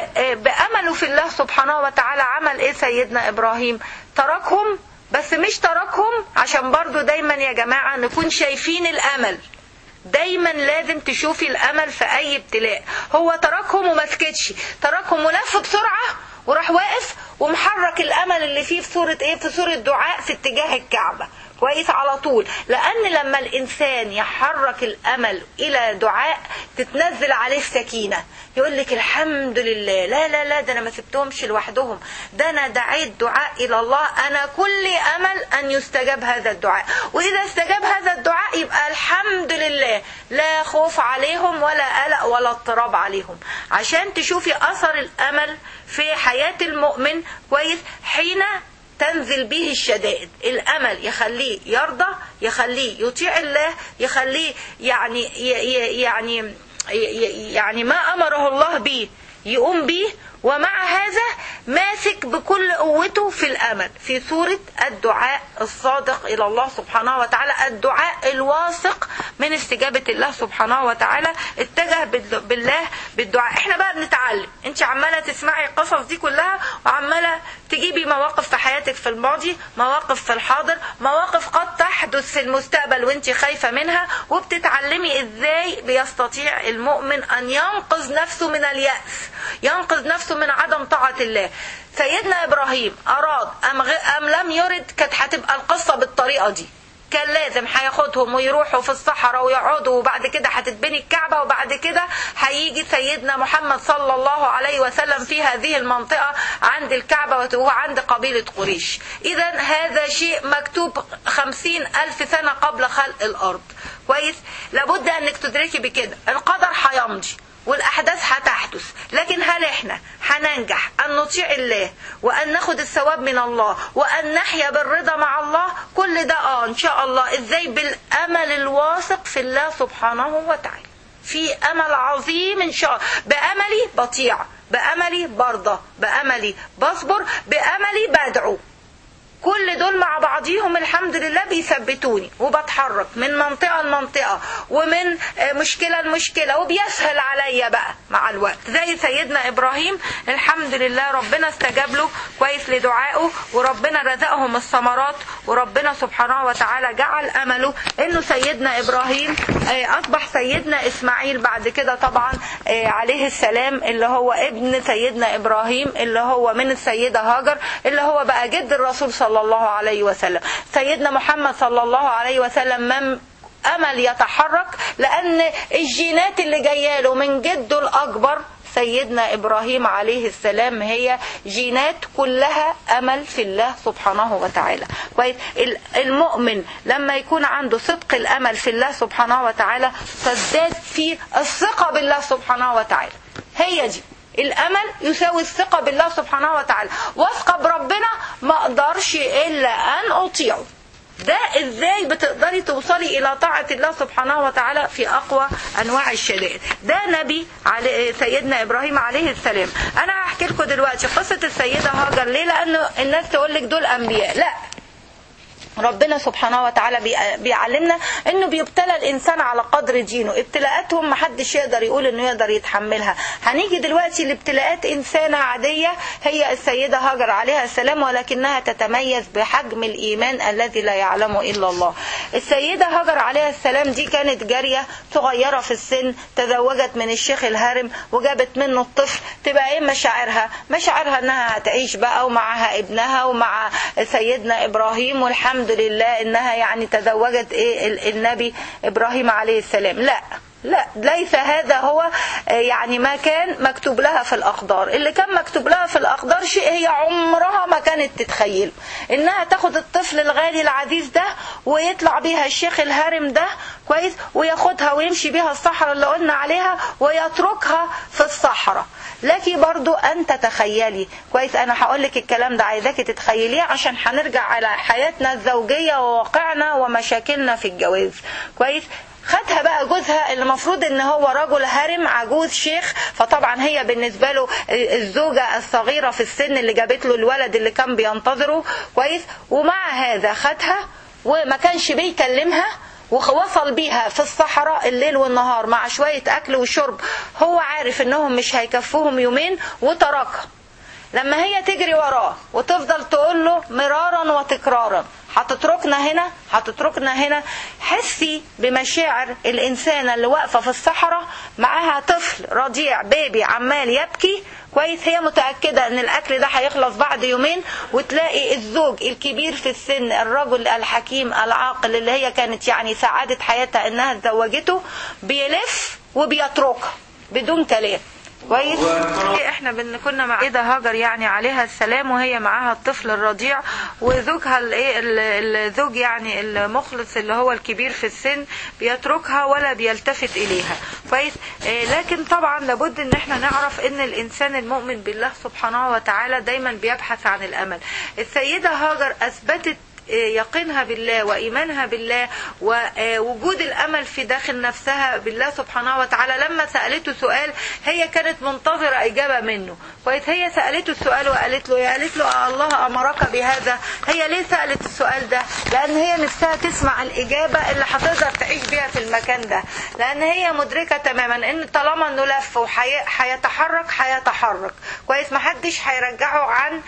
وبأمله في الله سبحانه وتعالى عمل ايه سيدنا ابراهيم تركهم بس مش تركهم عشان برضو دايما يا جماعة نكون شايفين الامل دايما لازم تشوفي الامل في اي ابتلاء هو تركهم وما سكتش تركهم ولف بسرعه وراح واقف ومحرك الامل اللي فيه في صوره ايه في صوره دعاء في اتجاه الكعبه كويس على طول لان لما الانسان يحرك الامل الى دعاء تتنزل عليه السكينه يقول لك الحمد لله لا لا لا ده انا ما سبتهمش لوحدهم ده انا دعيت دعاء الى الله انا كل امل ان يستجاب هذا الدعاء واذا استجاب هذا الدعاء يبقى الحمد لله لا خوف عليهم ولا قلق ولا اضطراب عليهم عشان تشوفي اثر الامل في حياه المؤمن كويس حين تنزل به الشدائد الامل يخليه يرضى يخليه يطيع الله يخليه يعني يعني يعني ما امره الله به يقوم به ومع هذا ماسك بكل قوته في الامل في سوره الدعاء الصادق الى الله سبحانه وتعالى الدعاء الواثق من استجابه الله سبحانه وتعالى اتجه بالله بالدعاء احنا بقى بنتعلم انت عماله تسمعي القصص دي كلها وعماله تجيبي مواقف في حياتك في الماضي مواقف في الحاضر مواقف قد تحدث في المستقبل وانت خايفه منها وبتتعلمي ازاي بيستطيع المؤمن ان ينقذ نفسه من الياس ينقذ نفسه من عدم طاعة الله سيدنا إبراهيم أراد أم, غ... أم لم يرد كانت هتبقى القصة بالطريقة دي كان لازم هياخدهم ويروحوا في الصحراء ويقعدوا وبعد كده هتتبني الكعبة وبعد كده هيجي سيدنا محمد صلى الله عليه وسلم في هذه المنطقة عند الكعبة وهو عند قبيلة قريش إذا هذا شيء مكتوب خمسين ألف سنة قبل خلق الأرض كويس لابد أنك تدركي بكده القدر هيمضي والاحداث هتحدث لكن هل احنا هننجح ان نطيع الله وان ناخد الثواب من الله وان نحيا بالرضا مع الله كل ده اه ان شاء الله ازاي بالامل الواثق في الله سبحانه وتعالى في امل عظيم ان شاء الله باملي بطيع باملي برضى باملي بصبر باملي بدعو كل دول مع بعضيهم الحمد لله بيثبتوني وبتحرك من منطقة لمنطقة ومن مشكلة لمشكلة وبيسهل عليا بقى مع الوقت زي سيدنا إبراهيم الحمد لله ربنا استجاب له كويس لدعائه وربنا رزقهم الثمرات وربنا سبحانه وتعالى جعل أمله إنه سيدنا إبراهيم أصبح سيدنا إسماعيل بعد كده طبعا عليه السلام اللي هو ابن سيدنا إبراهيم اللي هو من السيدة هاجر اللي هو بقى جد الرسول صلى صلى الله عليه وسلم سيدنا محمد صلى الله عليه وسلم من امل يتحرك لان الجينات اللي جايه له من جده الاكبر سيدنا ابراهيم عليه السلام هي جينات كلها امل في الله سبحانه وتعالى كويس المؤمن لما يكون عنده صدق الامل في الله سبحانه وتعالى تزداد فيه الثقه بالله سبحانه وتعالى هي دي الامل يساوي الثقه بالله سبحانه وتعالى واثقه بربنا ما اقدرش الا ان اطيعه ده ازاي بتقدري توصلي الى طاعة الله سبحانه وتعالى في اقوى انواع الشدائد ده نبي علي سيدنا ابراهيم عليه السلام انا هحكي لكم دلوقتي قصة السيدة هاجر ليه لانه الناس تقول لك دول انبياء لا ربنا سبحانه وتعالى بيعلمنا انه بيبتلى الانسان على قدر دينه ابتلاءاتهم محدش يقدر يقول انه يقدر يتحملها هنيجي دلوقتي لابتلاءات انسانة عادية هي السيدة هاجر عليها السلام ولكنها تتميز بحجم الايمان الذي لا يعلمه الا الله السيدة هاجر عليها السلام دي كانت جارية صغيرة في السن تزوجت من الشيخ الهرم وجابت منه الطفل تبقى ايه مشاعرها مشاعرها انها هتعيش بقى ومعها ابنها ومع سيدنا ابراهيم والحمد الحمد لله انها يعني تزوجت ايه النبي ابراهيم عليه السلام لا لا ليس هذا هو آه، يعني ما كان مكتوب لها في الأقدار اللي كان مكتوب لها في الأقدار شيء هي عمرها ما كانت تتخيله إنها تاخد الطفل الغالي العزيز ده ويطلع بيها الشيخ الهرم ده كويس وياخدها ويمشي بيها الصحراء اللي قلنا عليها ويتركها في الصحراء لك برضو أن تتخيلي كويس أنا هقول لك الكلام ده عايزاكي تتخيليه عشان هنرجع على حياتنا الزوجية وواقعنا ومشاكلنا في الجواز كويس خدها بقى جوزها اللي المفروض ان هو رجل هرم عجوز شيخ فطبعا هي بالنسبه له الزوجه الصغيره في السن اللي جابت له الولد اللي كان بينتظره كويس ومع هذا خدها وما كانش بيكلمها ووصل بيها في الصحراء الليل والنهار مع شويه اكل وشرب هو عارف انهم مش هيكفوهم يومين وتركها لما هي تجري وراه وتفضل تقول له مرارا وتكرارا هتتركنا هنا هتتركنا هنا حسي بمشاعر الإنسانة اللي واقفة في الصحراء معاها طفل رضيع بيبي عمال يبكي كويس هي متأكدة ان الأكل ده هيخلص بعد يومين وتلاقي الزوج الكبير في السن الرجل الحكيم العاقل اللي هي كانت يعني سعادة حياتها انها تزوجته بيلف وبيتركها بدون كلام كويس احنا بن كنا مع ايه ده هاجر يعني عليها السلام وهي معاها الطفل الرضيع وزوجها الايه الزوج يعني المخلص اللي هو الكبير في السن بيتركها ولا بيلتفت اليها كويس إيه لكن طبعا لابد ان احنا نعرف ان الانسان المؤمن بالله سبحانه وتعالى دايما بيبحث عن الامل السيده هاجر اثبتت يقينها بالله وإيمانها بالله ووجود الأمل في داخل نفسها بالله سبحانه وتعالى لما سألته سؤال هي كانت منتظرة إجابة منه كويس هي سألته السؤال وقالت له قالت له الله أمرك بهذا هي ليه سألت السؤال ده لأن هي نفسها تسمع الإجابة اللي هتقدر تعيش بيها في المكان ده لأن هي مدركة تماما إن طالما إنه لف وهيتحرك هيتحرك كويس محدش هيرجعه عن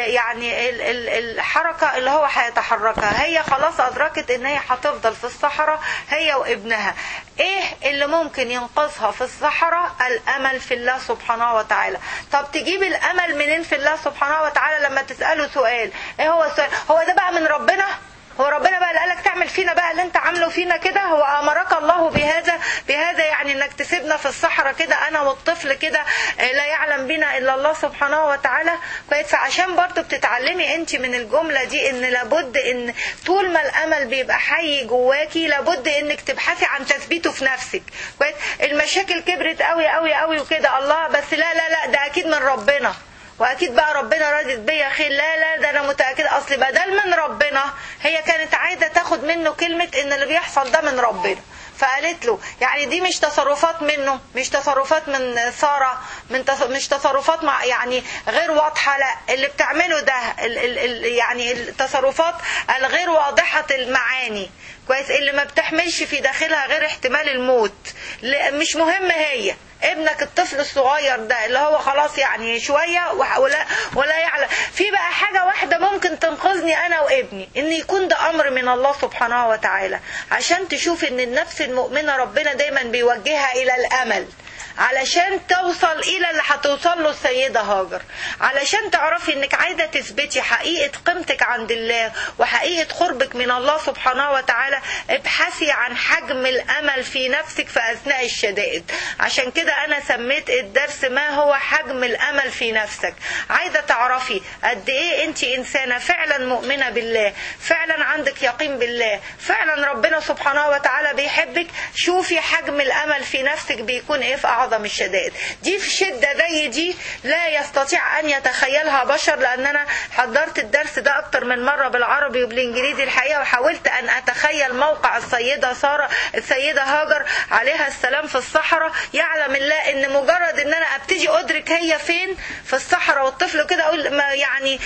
يعني الحركة اللي هو هيتحرك تحركها هي خلاص أدركت إن هي هتفضل في الصحراء هي وابنها إيه اللي ممكن ينقذها في الصحراء الأمل في الله سبحانه وتعالى طب تجيب الأمل منين في الله سبحانه وتعالى لما تسأله سؤال إيه هو السؤال هو ده بقى من ربنا هو ربنا بقى اللي قالك تعمل فينا بقى اللي انت عامله فينا كده هو امرك الله بهذا بهذا يعني انك تسيبنا في الصحراء كده انا والطفل كده لا يعلم بنا الا الله سبحانه وتعالى كويس فعشان برضه بتتعلمي انت من الجمله دي ان لابد ان طول ما الامل بيبقى حي جواكي لابد انك تبحثي عن تثبيته في نفسك كويس المشاكل كبرت قوي قوي قوي وكده الله بس لا لا لا ده اكيد من ربنا واكيد بقى ربنا راضت بيا خير لا لا ده انا متاكده اصل بدل من ربنا هي كانت عايزه تاخد منه كلمه ان اللي بيحصل ده من ربنا فقالت له يعني دي مش تصرفات منه مش تصرفات من سارة من تص... مش تصرفات مع يعني غير واضحة لا اللي بتعمله ده ال... ال... ال... يعني التصرفات الغير واضحة المعاني كويس اللي ما بتحملش في داخلها غير احتمال الموت مش مهم هي ابنك الطفل الصغير ده اللي هو خلاص يعني شوية ولا, ولا يعلم في بقى حاجة واحدة ممكن تنقذني أنا وابني إن يكون ده أمر من الله سبحانه وتعالى عشان تشوف إن النفس المؤمنة ربنا دايما بيوجهها إلى الأمل علشان توصل الى اللي هتوصل له السيدة هاجر علشان تعرفي انك عايزة تثبتي حقيقة قيمتك عند الله وحقيقة قربك من الله سبحانه وتعالى ابحثي عن حجم الامل في نفسك في اثناء الشدائد عشان كده انا سميت الدرس ما هو حجم الامل في نفسك عايزة تعرفي قد ايه انت انسانة فعلا مؤمنة بالله فعلا عندك يقين بالله فعلا ربنا سبحانه وتعالى بيحبك شوفي حجم الامل في نفسك بيكون ايه في أعظم الشدائد دي في شدة زي دي لا يستطيع أن يتخيلها بشر لأن أنا حضرت الدرس ده أكتر من مرة بالعربي وبالإنجليزي الحقيقة وحاولت أن أتخيل موقع السيدة سارة السيدة هاجر عليها السلام في الصحراء يعلم الله أن مجرد أن أنا أبتدي أدرك هي فين في الصحراء والطفل كده أقول ما يعني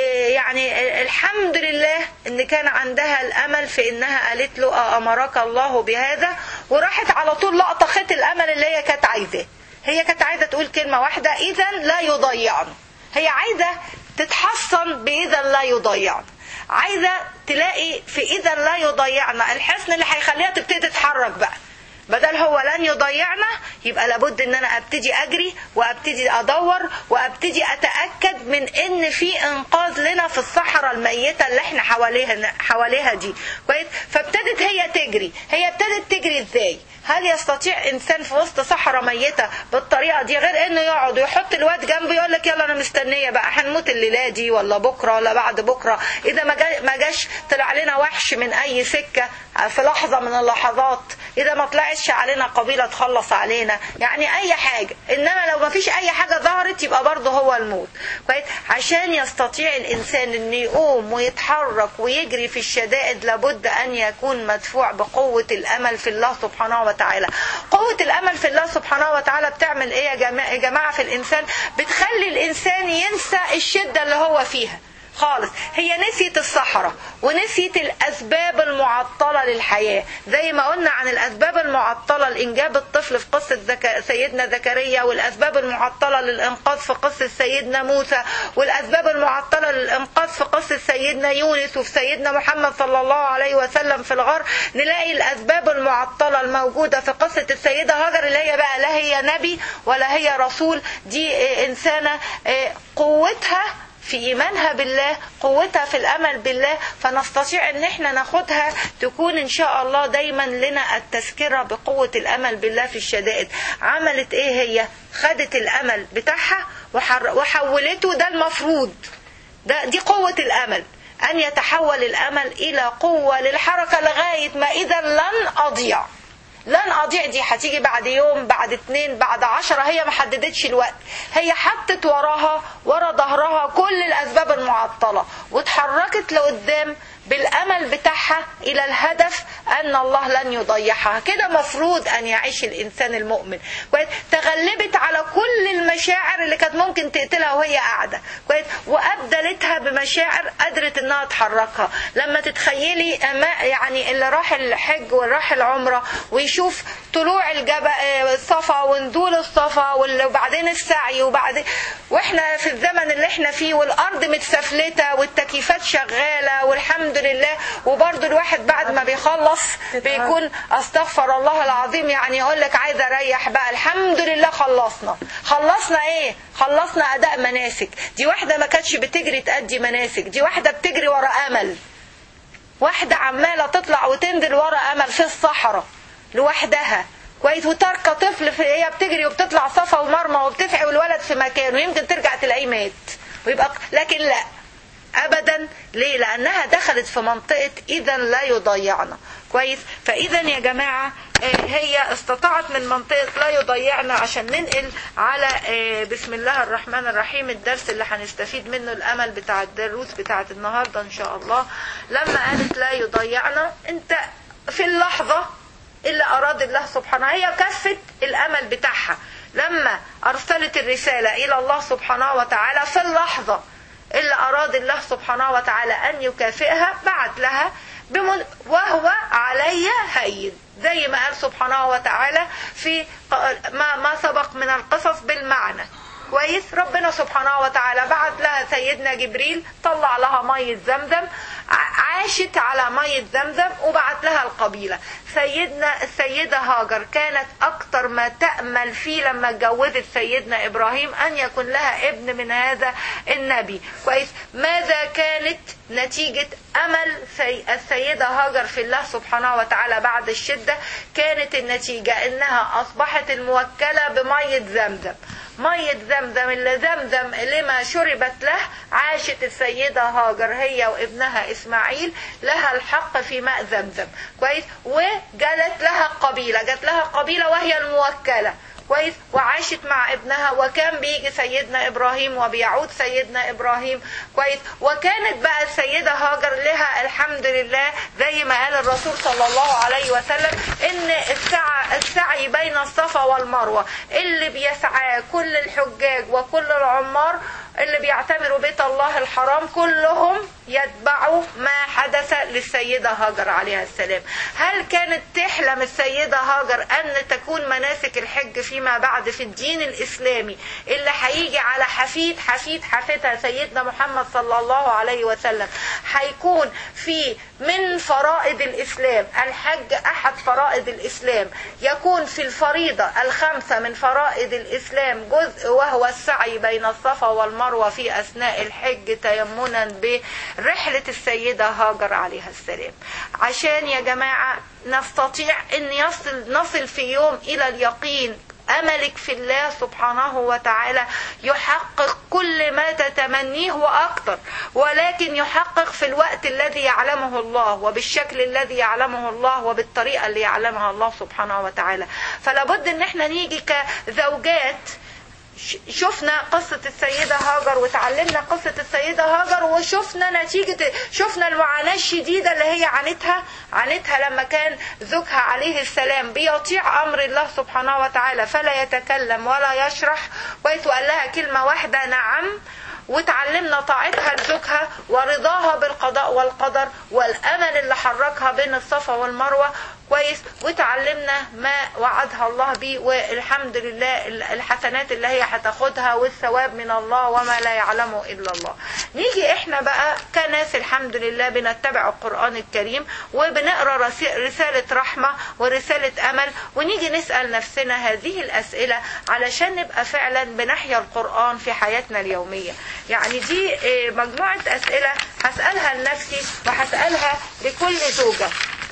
يعني الحمد لله أن كان عندها الأمل في أنها قالت له أمرك الله بهذا وراحت على طول لقطة خيط الأمل اللي هي كانت عايزاه هي كانت عايزة تقول كلمة واحدة إذا لا يضيعنا هي عايزة تتحصن بإذا لا يضيعنا عايزة تلاقي في إذا لا يضيعنا الحصن اللي هيخليها تبتدي تتحرك بقى بدل هو لن يضيعنا يبقى لابد ان انا ابتدي اجري وابتدي ادور وابتدي اتاكد من ان في انقاذ لنا في الصحراء الميته اللي احنا حواليها حواليها دي كويس فابتدت هي تجري هي ابتدت تجري ازاي هل يستطيع انسان في وسط صحراء ميته بالطريقه دي غير انه يقعد ويحط الواد جنبه يقول لك يلا انا مستنيه بقى هنموت الليله دي ولا بكره ولا بعد بكره اذا ما جا- ما جاش طلع لنا وحش من اي سكه في لحظه من اللحظات اذا ما طلعتش علينا قبيله تخلص علينا يعني اي حاجه انما لو ما فيش اي حاجه ظهرت يبقى برضه هو الموت كويس عشان يستطيع الانسان انه يقوم ويتحرك ويجري في الشدائد لابد ان يكون مدفوع بقوه الامل في الله سبحانه وتعالى قوه الامل في الله سبحانه وتعالى بتعمل ايه يا جماعه, يا جماعة في الانسان بتخلي الانسان ينسى الشده اللي هو فيها خالص هي نسيت الصحراء ونسيت الأسباب المعطلة للحياة زي ما قلنا عن الأسباب المعطلة لإنجاب الطفل في قصة زك... سيدنا زكريا والأسباب المعطلة للإنقاذ في قصة سيدنا موسى والأسباب المعطلة للإنقاذ في قصة سيدنا يونس وفي سيدنا محمد صلى الله عليه وسلم في الغار نلاقي الأسباب المعطلة الموجودة في قصة السيدة هاجر اللي هي بقى لا هي نبي ولا هي رسول دي آه، إنسانة آه، قوتها في ايمانها بالله قوتها في الامل بالله فنستطيع ان احنا ناخدها تكون ان شاء الله دايما لنا التذكره بقوه الامل بالله في الشدائد عملت ايه هي خدت الامل بتاعها وحر- وحولته ده المفروض ده دي قوه الامل ان يتحول الامل الى قوه للحركه لغايه ما اذا لن اضيع لن اضيع دي هتيجي بعد يوم بعد اتنين بعد عشرة هي ما حددتش الوقت هي حطت وراها ورا ظهرها كل الاسباب المعطلة واتحركت لقدام بالامل بتاعها الى الهدف ان الله لن يضيعها كده مفروض ان يعيش الانسان المؤمن كويس تغلبت على كل المشاعر اللي كانت ممكن تقتلها وهي قاعده كويس وابدلتها بمشاعر قدرت انها تحركها لما تتخيلي أما- يعني اللي راح الحج واللي راح العمره ويشوف طلوع الجبل الصفا ونزول الصفا وال- وبعدين السعي وبعدين واحنا في الزمن اللي احنا فيه والارض متسفلته والتكييفات شغاله والحمد لله وبرضه الواحد بعد ما بيخلص بيكون استغفر الله العظيم يعني يقول لك عايز اريح بقى الحمد لله خلصنا خلصنا ايه خلصنا اداء مناسك دي واحده ما كانتش بتجري تأدي مناسك دي واحده بتجري ورا امل واحدة عمالة تطلع وتنزل ورا أمل في الصحراء لوحدها كويس وتركة طفل في هي بتجري وبتطلع صفا ومرمى وبتسعي والولد في مكانه يمكن ترجع تلاقيه مات ويبقى لكن لا ابدا ليه لانها دخلت في منطقه اذا لا يضيعنا كويس فاذا يا جماعه آه، هي استطاعت من منطقه لا يضيعنا عشان ننقل على آه، بسم الله الرحمن الرحيم الدرس اللي هنستفيد منه الامل بتاع الدروس بتاعت النهارده ان شاء الله لما قالت لا يضيعنا انت في اللحظه اللي أراد الله سبحانه هي كفت الأمل بتاعها لما أرسلت الرسالة إلى الله سبحانه وتعالى في اللحظة اللي أراد الله سبحانه وتعالى أن يكافئها بعت لها بمن وهو علي هين زي ما قال سبحانه وتعالى في ق- ما, ما سبق من القصص بالمعنى كويس ربنا سبحانه وتعالى بعت لها سيدنا جبريل طلع لها مية زمزم ع- عاشت على مية زمزم وبعت لها القبيلة سيدنا السيدة هاجر كانت أكتر ما تأمل فيه لما اتجوزت سيدنا إبراهيم أن يكون لها ابن من هذا النبي كويس ماذا كانت نتيجة أمل سي... السيدة هاجر في الله سبحانه وتعالى بعد الشدة كانت النتيجة إنها أصبحت الموكلة بمية زمزم مية زمزم اللي زمزم لما شربت له عاشت السيدة هاجر هي وابنها إسماعيل لها الحق في ماء زمزم كويس وجلت لها قبيلة جت لها قبيلة وهي الموكلة كويس وعاشت مع ابنها وكان بيجي سيدنا ابراهيم وبيعود سيدنا ابراهيم كويس وكانت بقى السيده هاجر لها الحمد لله زي ما قال الرسول صلى الله عليه وسلم ان السعي السعي بين الصفا والمروه اللي بيسعى كل الحجاج وكل العمار اللي بيعتبروا بيت الله الحرام كلهم يتبعوا ما حدث للسيدة هاجر عليها السلام هل كانت تحلم السيدة هاجر أن تكون مناسك الحج فيما بعد في الدين الإسلامي اللي هيجي على حفيد حفيد حفيدها سيدنا محمد صلى الله عليه وسلم هيكون في من فرائض الإسلام الحج أحد فرائض الإسلام يكون في الفريضة الخمسة من فرائض الإسلام جزء وهو السعي بين الصفا والمروة في أثناء الحج تيمنا برحلة السيدة هاجر عليها السلام عشان يا جماعة نستطيع أن يصل نصل في يوم إلى اليقين أملك في الله سبحانه وتعالى يحقق كل ما تتمنيه وأكثر ولكن يحقق في الوقت الذي يعلمه الله وبالشكل الذي يعلمه الله وبالطريقة اللي يعلمها الله سبحانه وتعالى فلابد ان احنا نيجي كزوجات شفنا قصة السيدة هاجر وتعلمنا قصة السيدة هاجر وشفنا نتيجة شفنا المعاناة الشديدة اللي هي عانتها عانتها لما كان زوجها عليه السلام بيطيع أمر الله سبحانه وتعالى فلا يتكلم ولا يشرح كويس وقال لها كلمة واحدة نعم وتعلمنا طاعتها لزوجها ورضاها بالقضاء والقدر والامل اللي حركها بين الصفا والمروه كويس وتعلمنا ما وعدها الله به والحمد لله الحسنات اللي هي هتاخدها والثواب من الله وما لا يعلمه الا الله. نيجي احنا بقى كناس الحمد لله بنتبع القران الكريم وبنقرا رساله رحمه ورساله امل ونيجي نسال نفسنا هذه الاسئله علشان نبقى فعلا بنحيا القران في حياتنا اليوميه. يعني دي مجموعه اسئله هسالها لنفسي وهسالها لكل زوجه.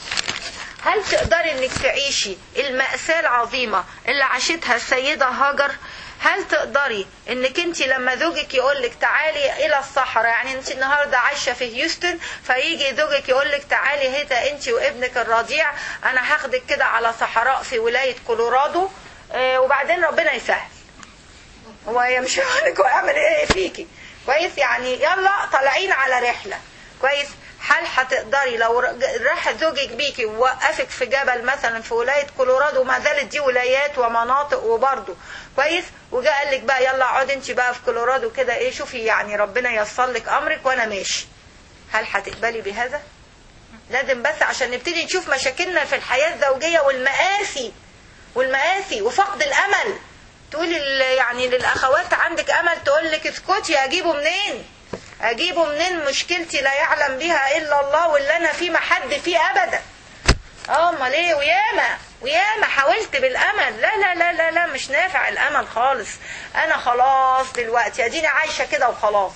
هل تقدري انك تعيشي المأساة العظيمة اللي عاشتها السيدة هاجر هل تقدري انك انت لما زوجك يقول لك تعالي الى الصحراء يعني انت النهارده عايشه في هيوستن فيجي زوجك يقول لك تعالي هنا انت وابنك الرضيع انا هاخدك كده على صحراء في ولايه كولورادو اه وبعدين ربنا يسهل هو مش هقولك ويعمل ايه فيكي كويس يعني يلا طالعين على رحله كويس هل هتقدري لو راح زوجك بيكي ووقفك في جبل مثلا في ولايه كولورادو ما زالت دي ولايات ومناطق وبرضه كويس وجا قال لك بقى يلا اقعدي انت بقى في كولورادو كده ايه شوفي يعني ربنا ييسر لك امرك وانا ماشي هل هتقبلي بهذا؟ لازم بس عشان نبتدي نشوف مشاكلنا في الحياه الزوجيه والمآسي والمآسي وفقد الامل تقولي يعني للاخوات عندك امل تقول لك اسكتي اجيبه منين؟ اجيبه منين مشكلتي لا يعلم بها الا الله واللي انا فيه ما حد فيه ابدا امال ايه وياما وياما حاولت بالامل لا لا لا لا لا مش نافع الامل خالص انا خلاص دلوقتي اديني عايشه كده وخلاص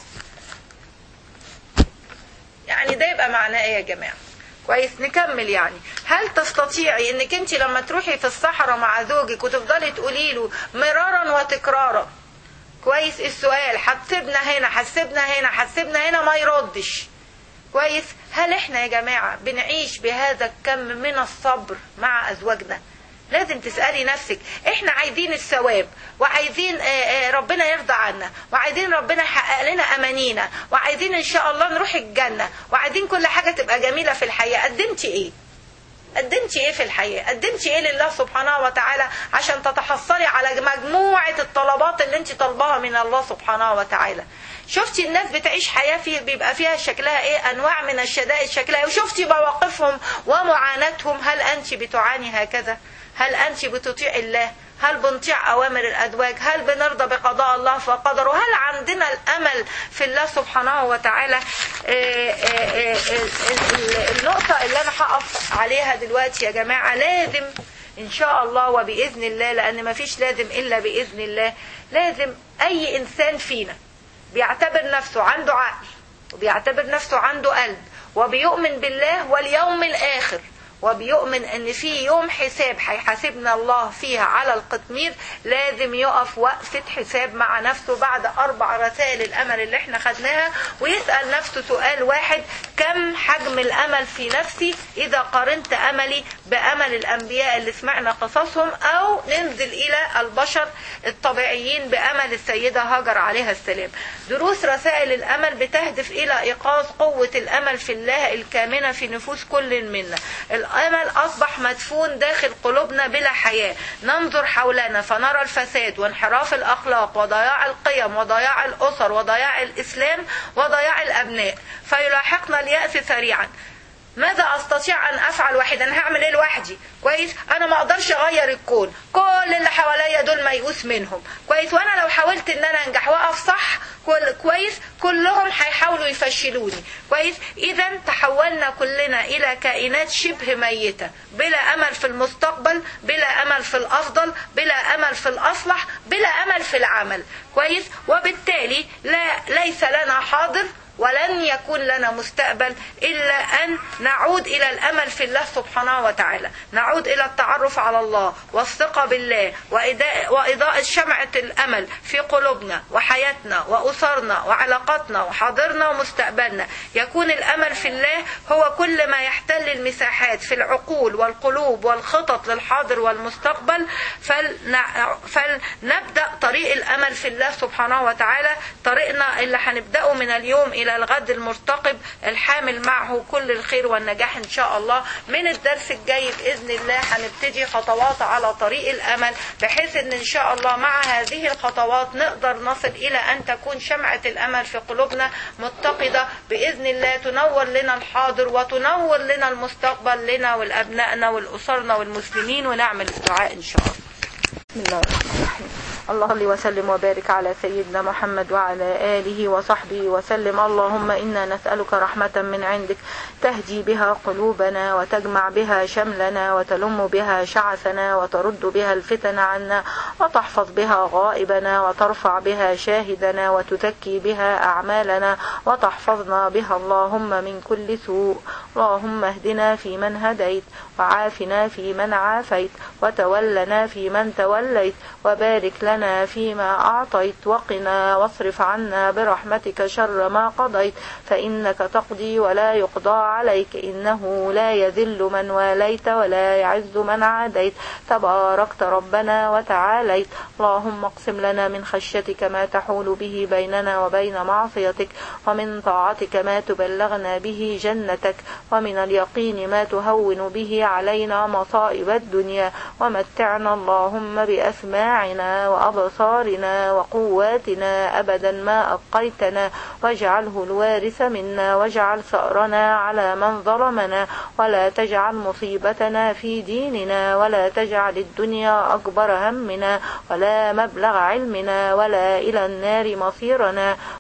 يعني ده يبقى معناه ايه يا جماعه كويس نكمل يعني هل تستطيعي انك انت لما تروحي في الصحراء مع زوجك وتفضلي تقولي له مرارا وتكرارا كويس السؤال هتسيبنا هنا هتسيبنا هنا هتسيبنا هنا ما يردش كويس هل احنا يا جماعة بنعيش بهذا الكم من الصبر مع ازواجنا لازم تسألي نفسك احنا عايزين الثواب وعايزين ربنا يرضى عنا وعايزين ربنا يحقق لنا امانينا وعايزين ان شاء الله نروح الجنة وعايزين كل حاجة تبقى جميلة في الحياة قدمتي ايه قدمتي ايه في الحياة قدمتي ايه لله سبحانه وتعالى عشان تتحصلي على مجموعة الطلبات اللي انت طالباها من الله سبحانه وتعالى شفتي الناس بتعيش حياة فيه بيبقى فيها شكلها ايه انواع من الشدائد شكلها وشفتي مواقفهم ومعاناتهم هل انت بتعاني هكذا هل انت بتطيع الله هل بنطيع اوامر الازواج هل بنرضى بقضاء الله وقدره هل عندنا الامل في الله سبحانه وتعالى النقطة اللي انا هقف عليها دلوقتي يا جماعة لازم ان شاء الله وباذن الله لان ما فيش لازم الا باذن الله لازم اي انسان فينا بيعتبر نفسه عنده عقل وبيعتبر نفسه عنده قلب وبيؤمن بالله واليوم الاخر وبيؤمن ان في يوم حساب هيحاسبنا الله فيها على القطمير لازم يقف وقفة حساب مع نفسه بعد اربع رسائل الامل اللي احنا خدناها ويسأل نفسه سؤال واحد كم حجم الامل في نفسي اذا قارنت املي بامل الانبياء اللي سمعنا قصصهم او ننزل الى البشر الطبيعيين بامل السيدة هاجر عليها السلام دروس رسائل الامل بتهدف الى ايقاظ قوة الامل في الله الكامنة في نفوس كل منا الامل اصبح مدفون داخل قلوبنا بلا حياه ننظر حولنا فنرى الفساد وانحراف الاخلاق وضياع القيم وضياع الاسر وضياع الاسلام وضياع الابناء فيلاحقنا الياس سريعا ماذا استطيع ان افعل وحيدا انا هعمل ايه لوحدي كويس انا ما اقدرش اغير الكون كل اللي حواليا دول ميؤوس منهم كويس وانا لو حاولت ان انا انجح واقف صح كل كويس كلهم هيحاولوا يفشلوني كويس اذا تحولنا كلنا الى كائنات شبه ميته بلا امل في المستقبل بلا امل في الافضل بلا امل في الاصلح بلا امل في العمل كويس وبالتالي لا ليس لنا حاضر ولن يكون لنا مستقبل إلا أن نعود إلى الأمل في الله سبحانه وتعالى نعود إلى التعرف على الله والثقة بالله وإضاءة, وإضاءة شمعة الأمل في قلوبنا وحياتنا وأسرنا وعلاقاتنا وحاضرنا ومستقبلنا يكون الأمل في الله هو كل ما يحتل المساحات في العقول والقلوب والخطط للحاضر والمستقبل فلنع... فلنبدأ طريق الأمل في الله سبحانه وتعالى طريقنا اللي هنبدأه من اليوم إلى الغد المرتقب الحامل معه كل الخير والنجاح إن شاء الله من الدرس الجاي بإذن الله هنبتدي خطوات على طريق الأمل بحيث إن إن شاء الله مع هذه الخطوات نقدر نصل إلى أن تكون شمعة الأمل في قلوبنا متقدة بإذن الله تنور لنا الحاضر وتنور لنا المستقبل لنا ولأبنائنا ولأسرنا والمسلمين ونعمل الدعاء إن شاء الله بسم الله الرحمن الرحيم اللهم صل وسلم وبارك على سيدنا محمد وعلى آله وصحبه وسلم اللهم إنا نسألك رحمة من عندك تهدي بها قلوبنا وتجمع بها شملنا وتلم بها شعثنا وترد بها الفتن عنا وتحفظ بها غائبنا وترفع بها شاهدنا وتزكي بها أعمالنا وتحفظنا بها اللهم من كل سوء اللهم اهدنا فيمن هديت وعافنا فيمن عافيت وتولنا فيمن توليت وبارك لنا فيما أعطيت وقنا واصرف عنا برحمتك شر ما قضيت فإنك تقضي ولا يقضى عليك إنه لا يذل من واليت ولا يعز من عاديت تباركت ربنا وتعاليت اللهم اقسم لنا من خشيتك ما تحول به بيننا وبين معصيتك ومن طاعتك ما تبلغنا به جنتك ومن اليقين ما تهون به علينا مصائب الدنيا ومتعنا اللهم بأسماعنا وأبصارنا وقواتنا أبدا ما أبقيتنا واجعله الوارث منا واجعل ثأرنا على من ظلمنا ولا تجعل مصيبتنا في ديننا ولا تجعل الدنيا أكبر همنا ولا مبلغ علمنا ولا إلى النار مصيرنا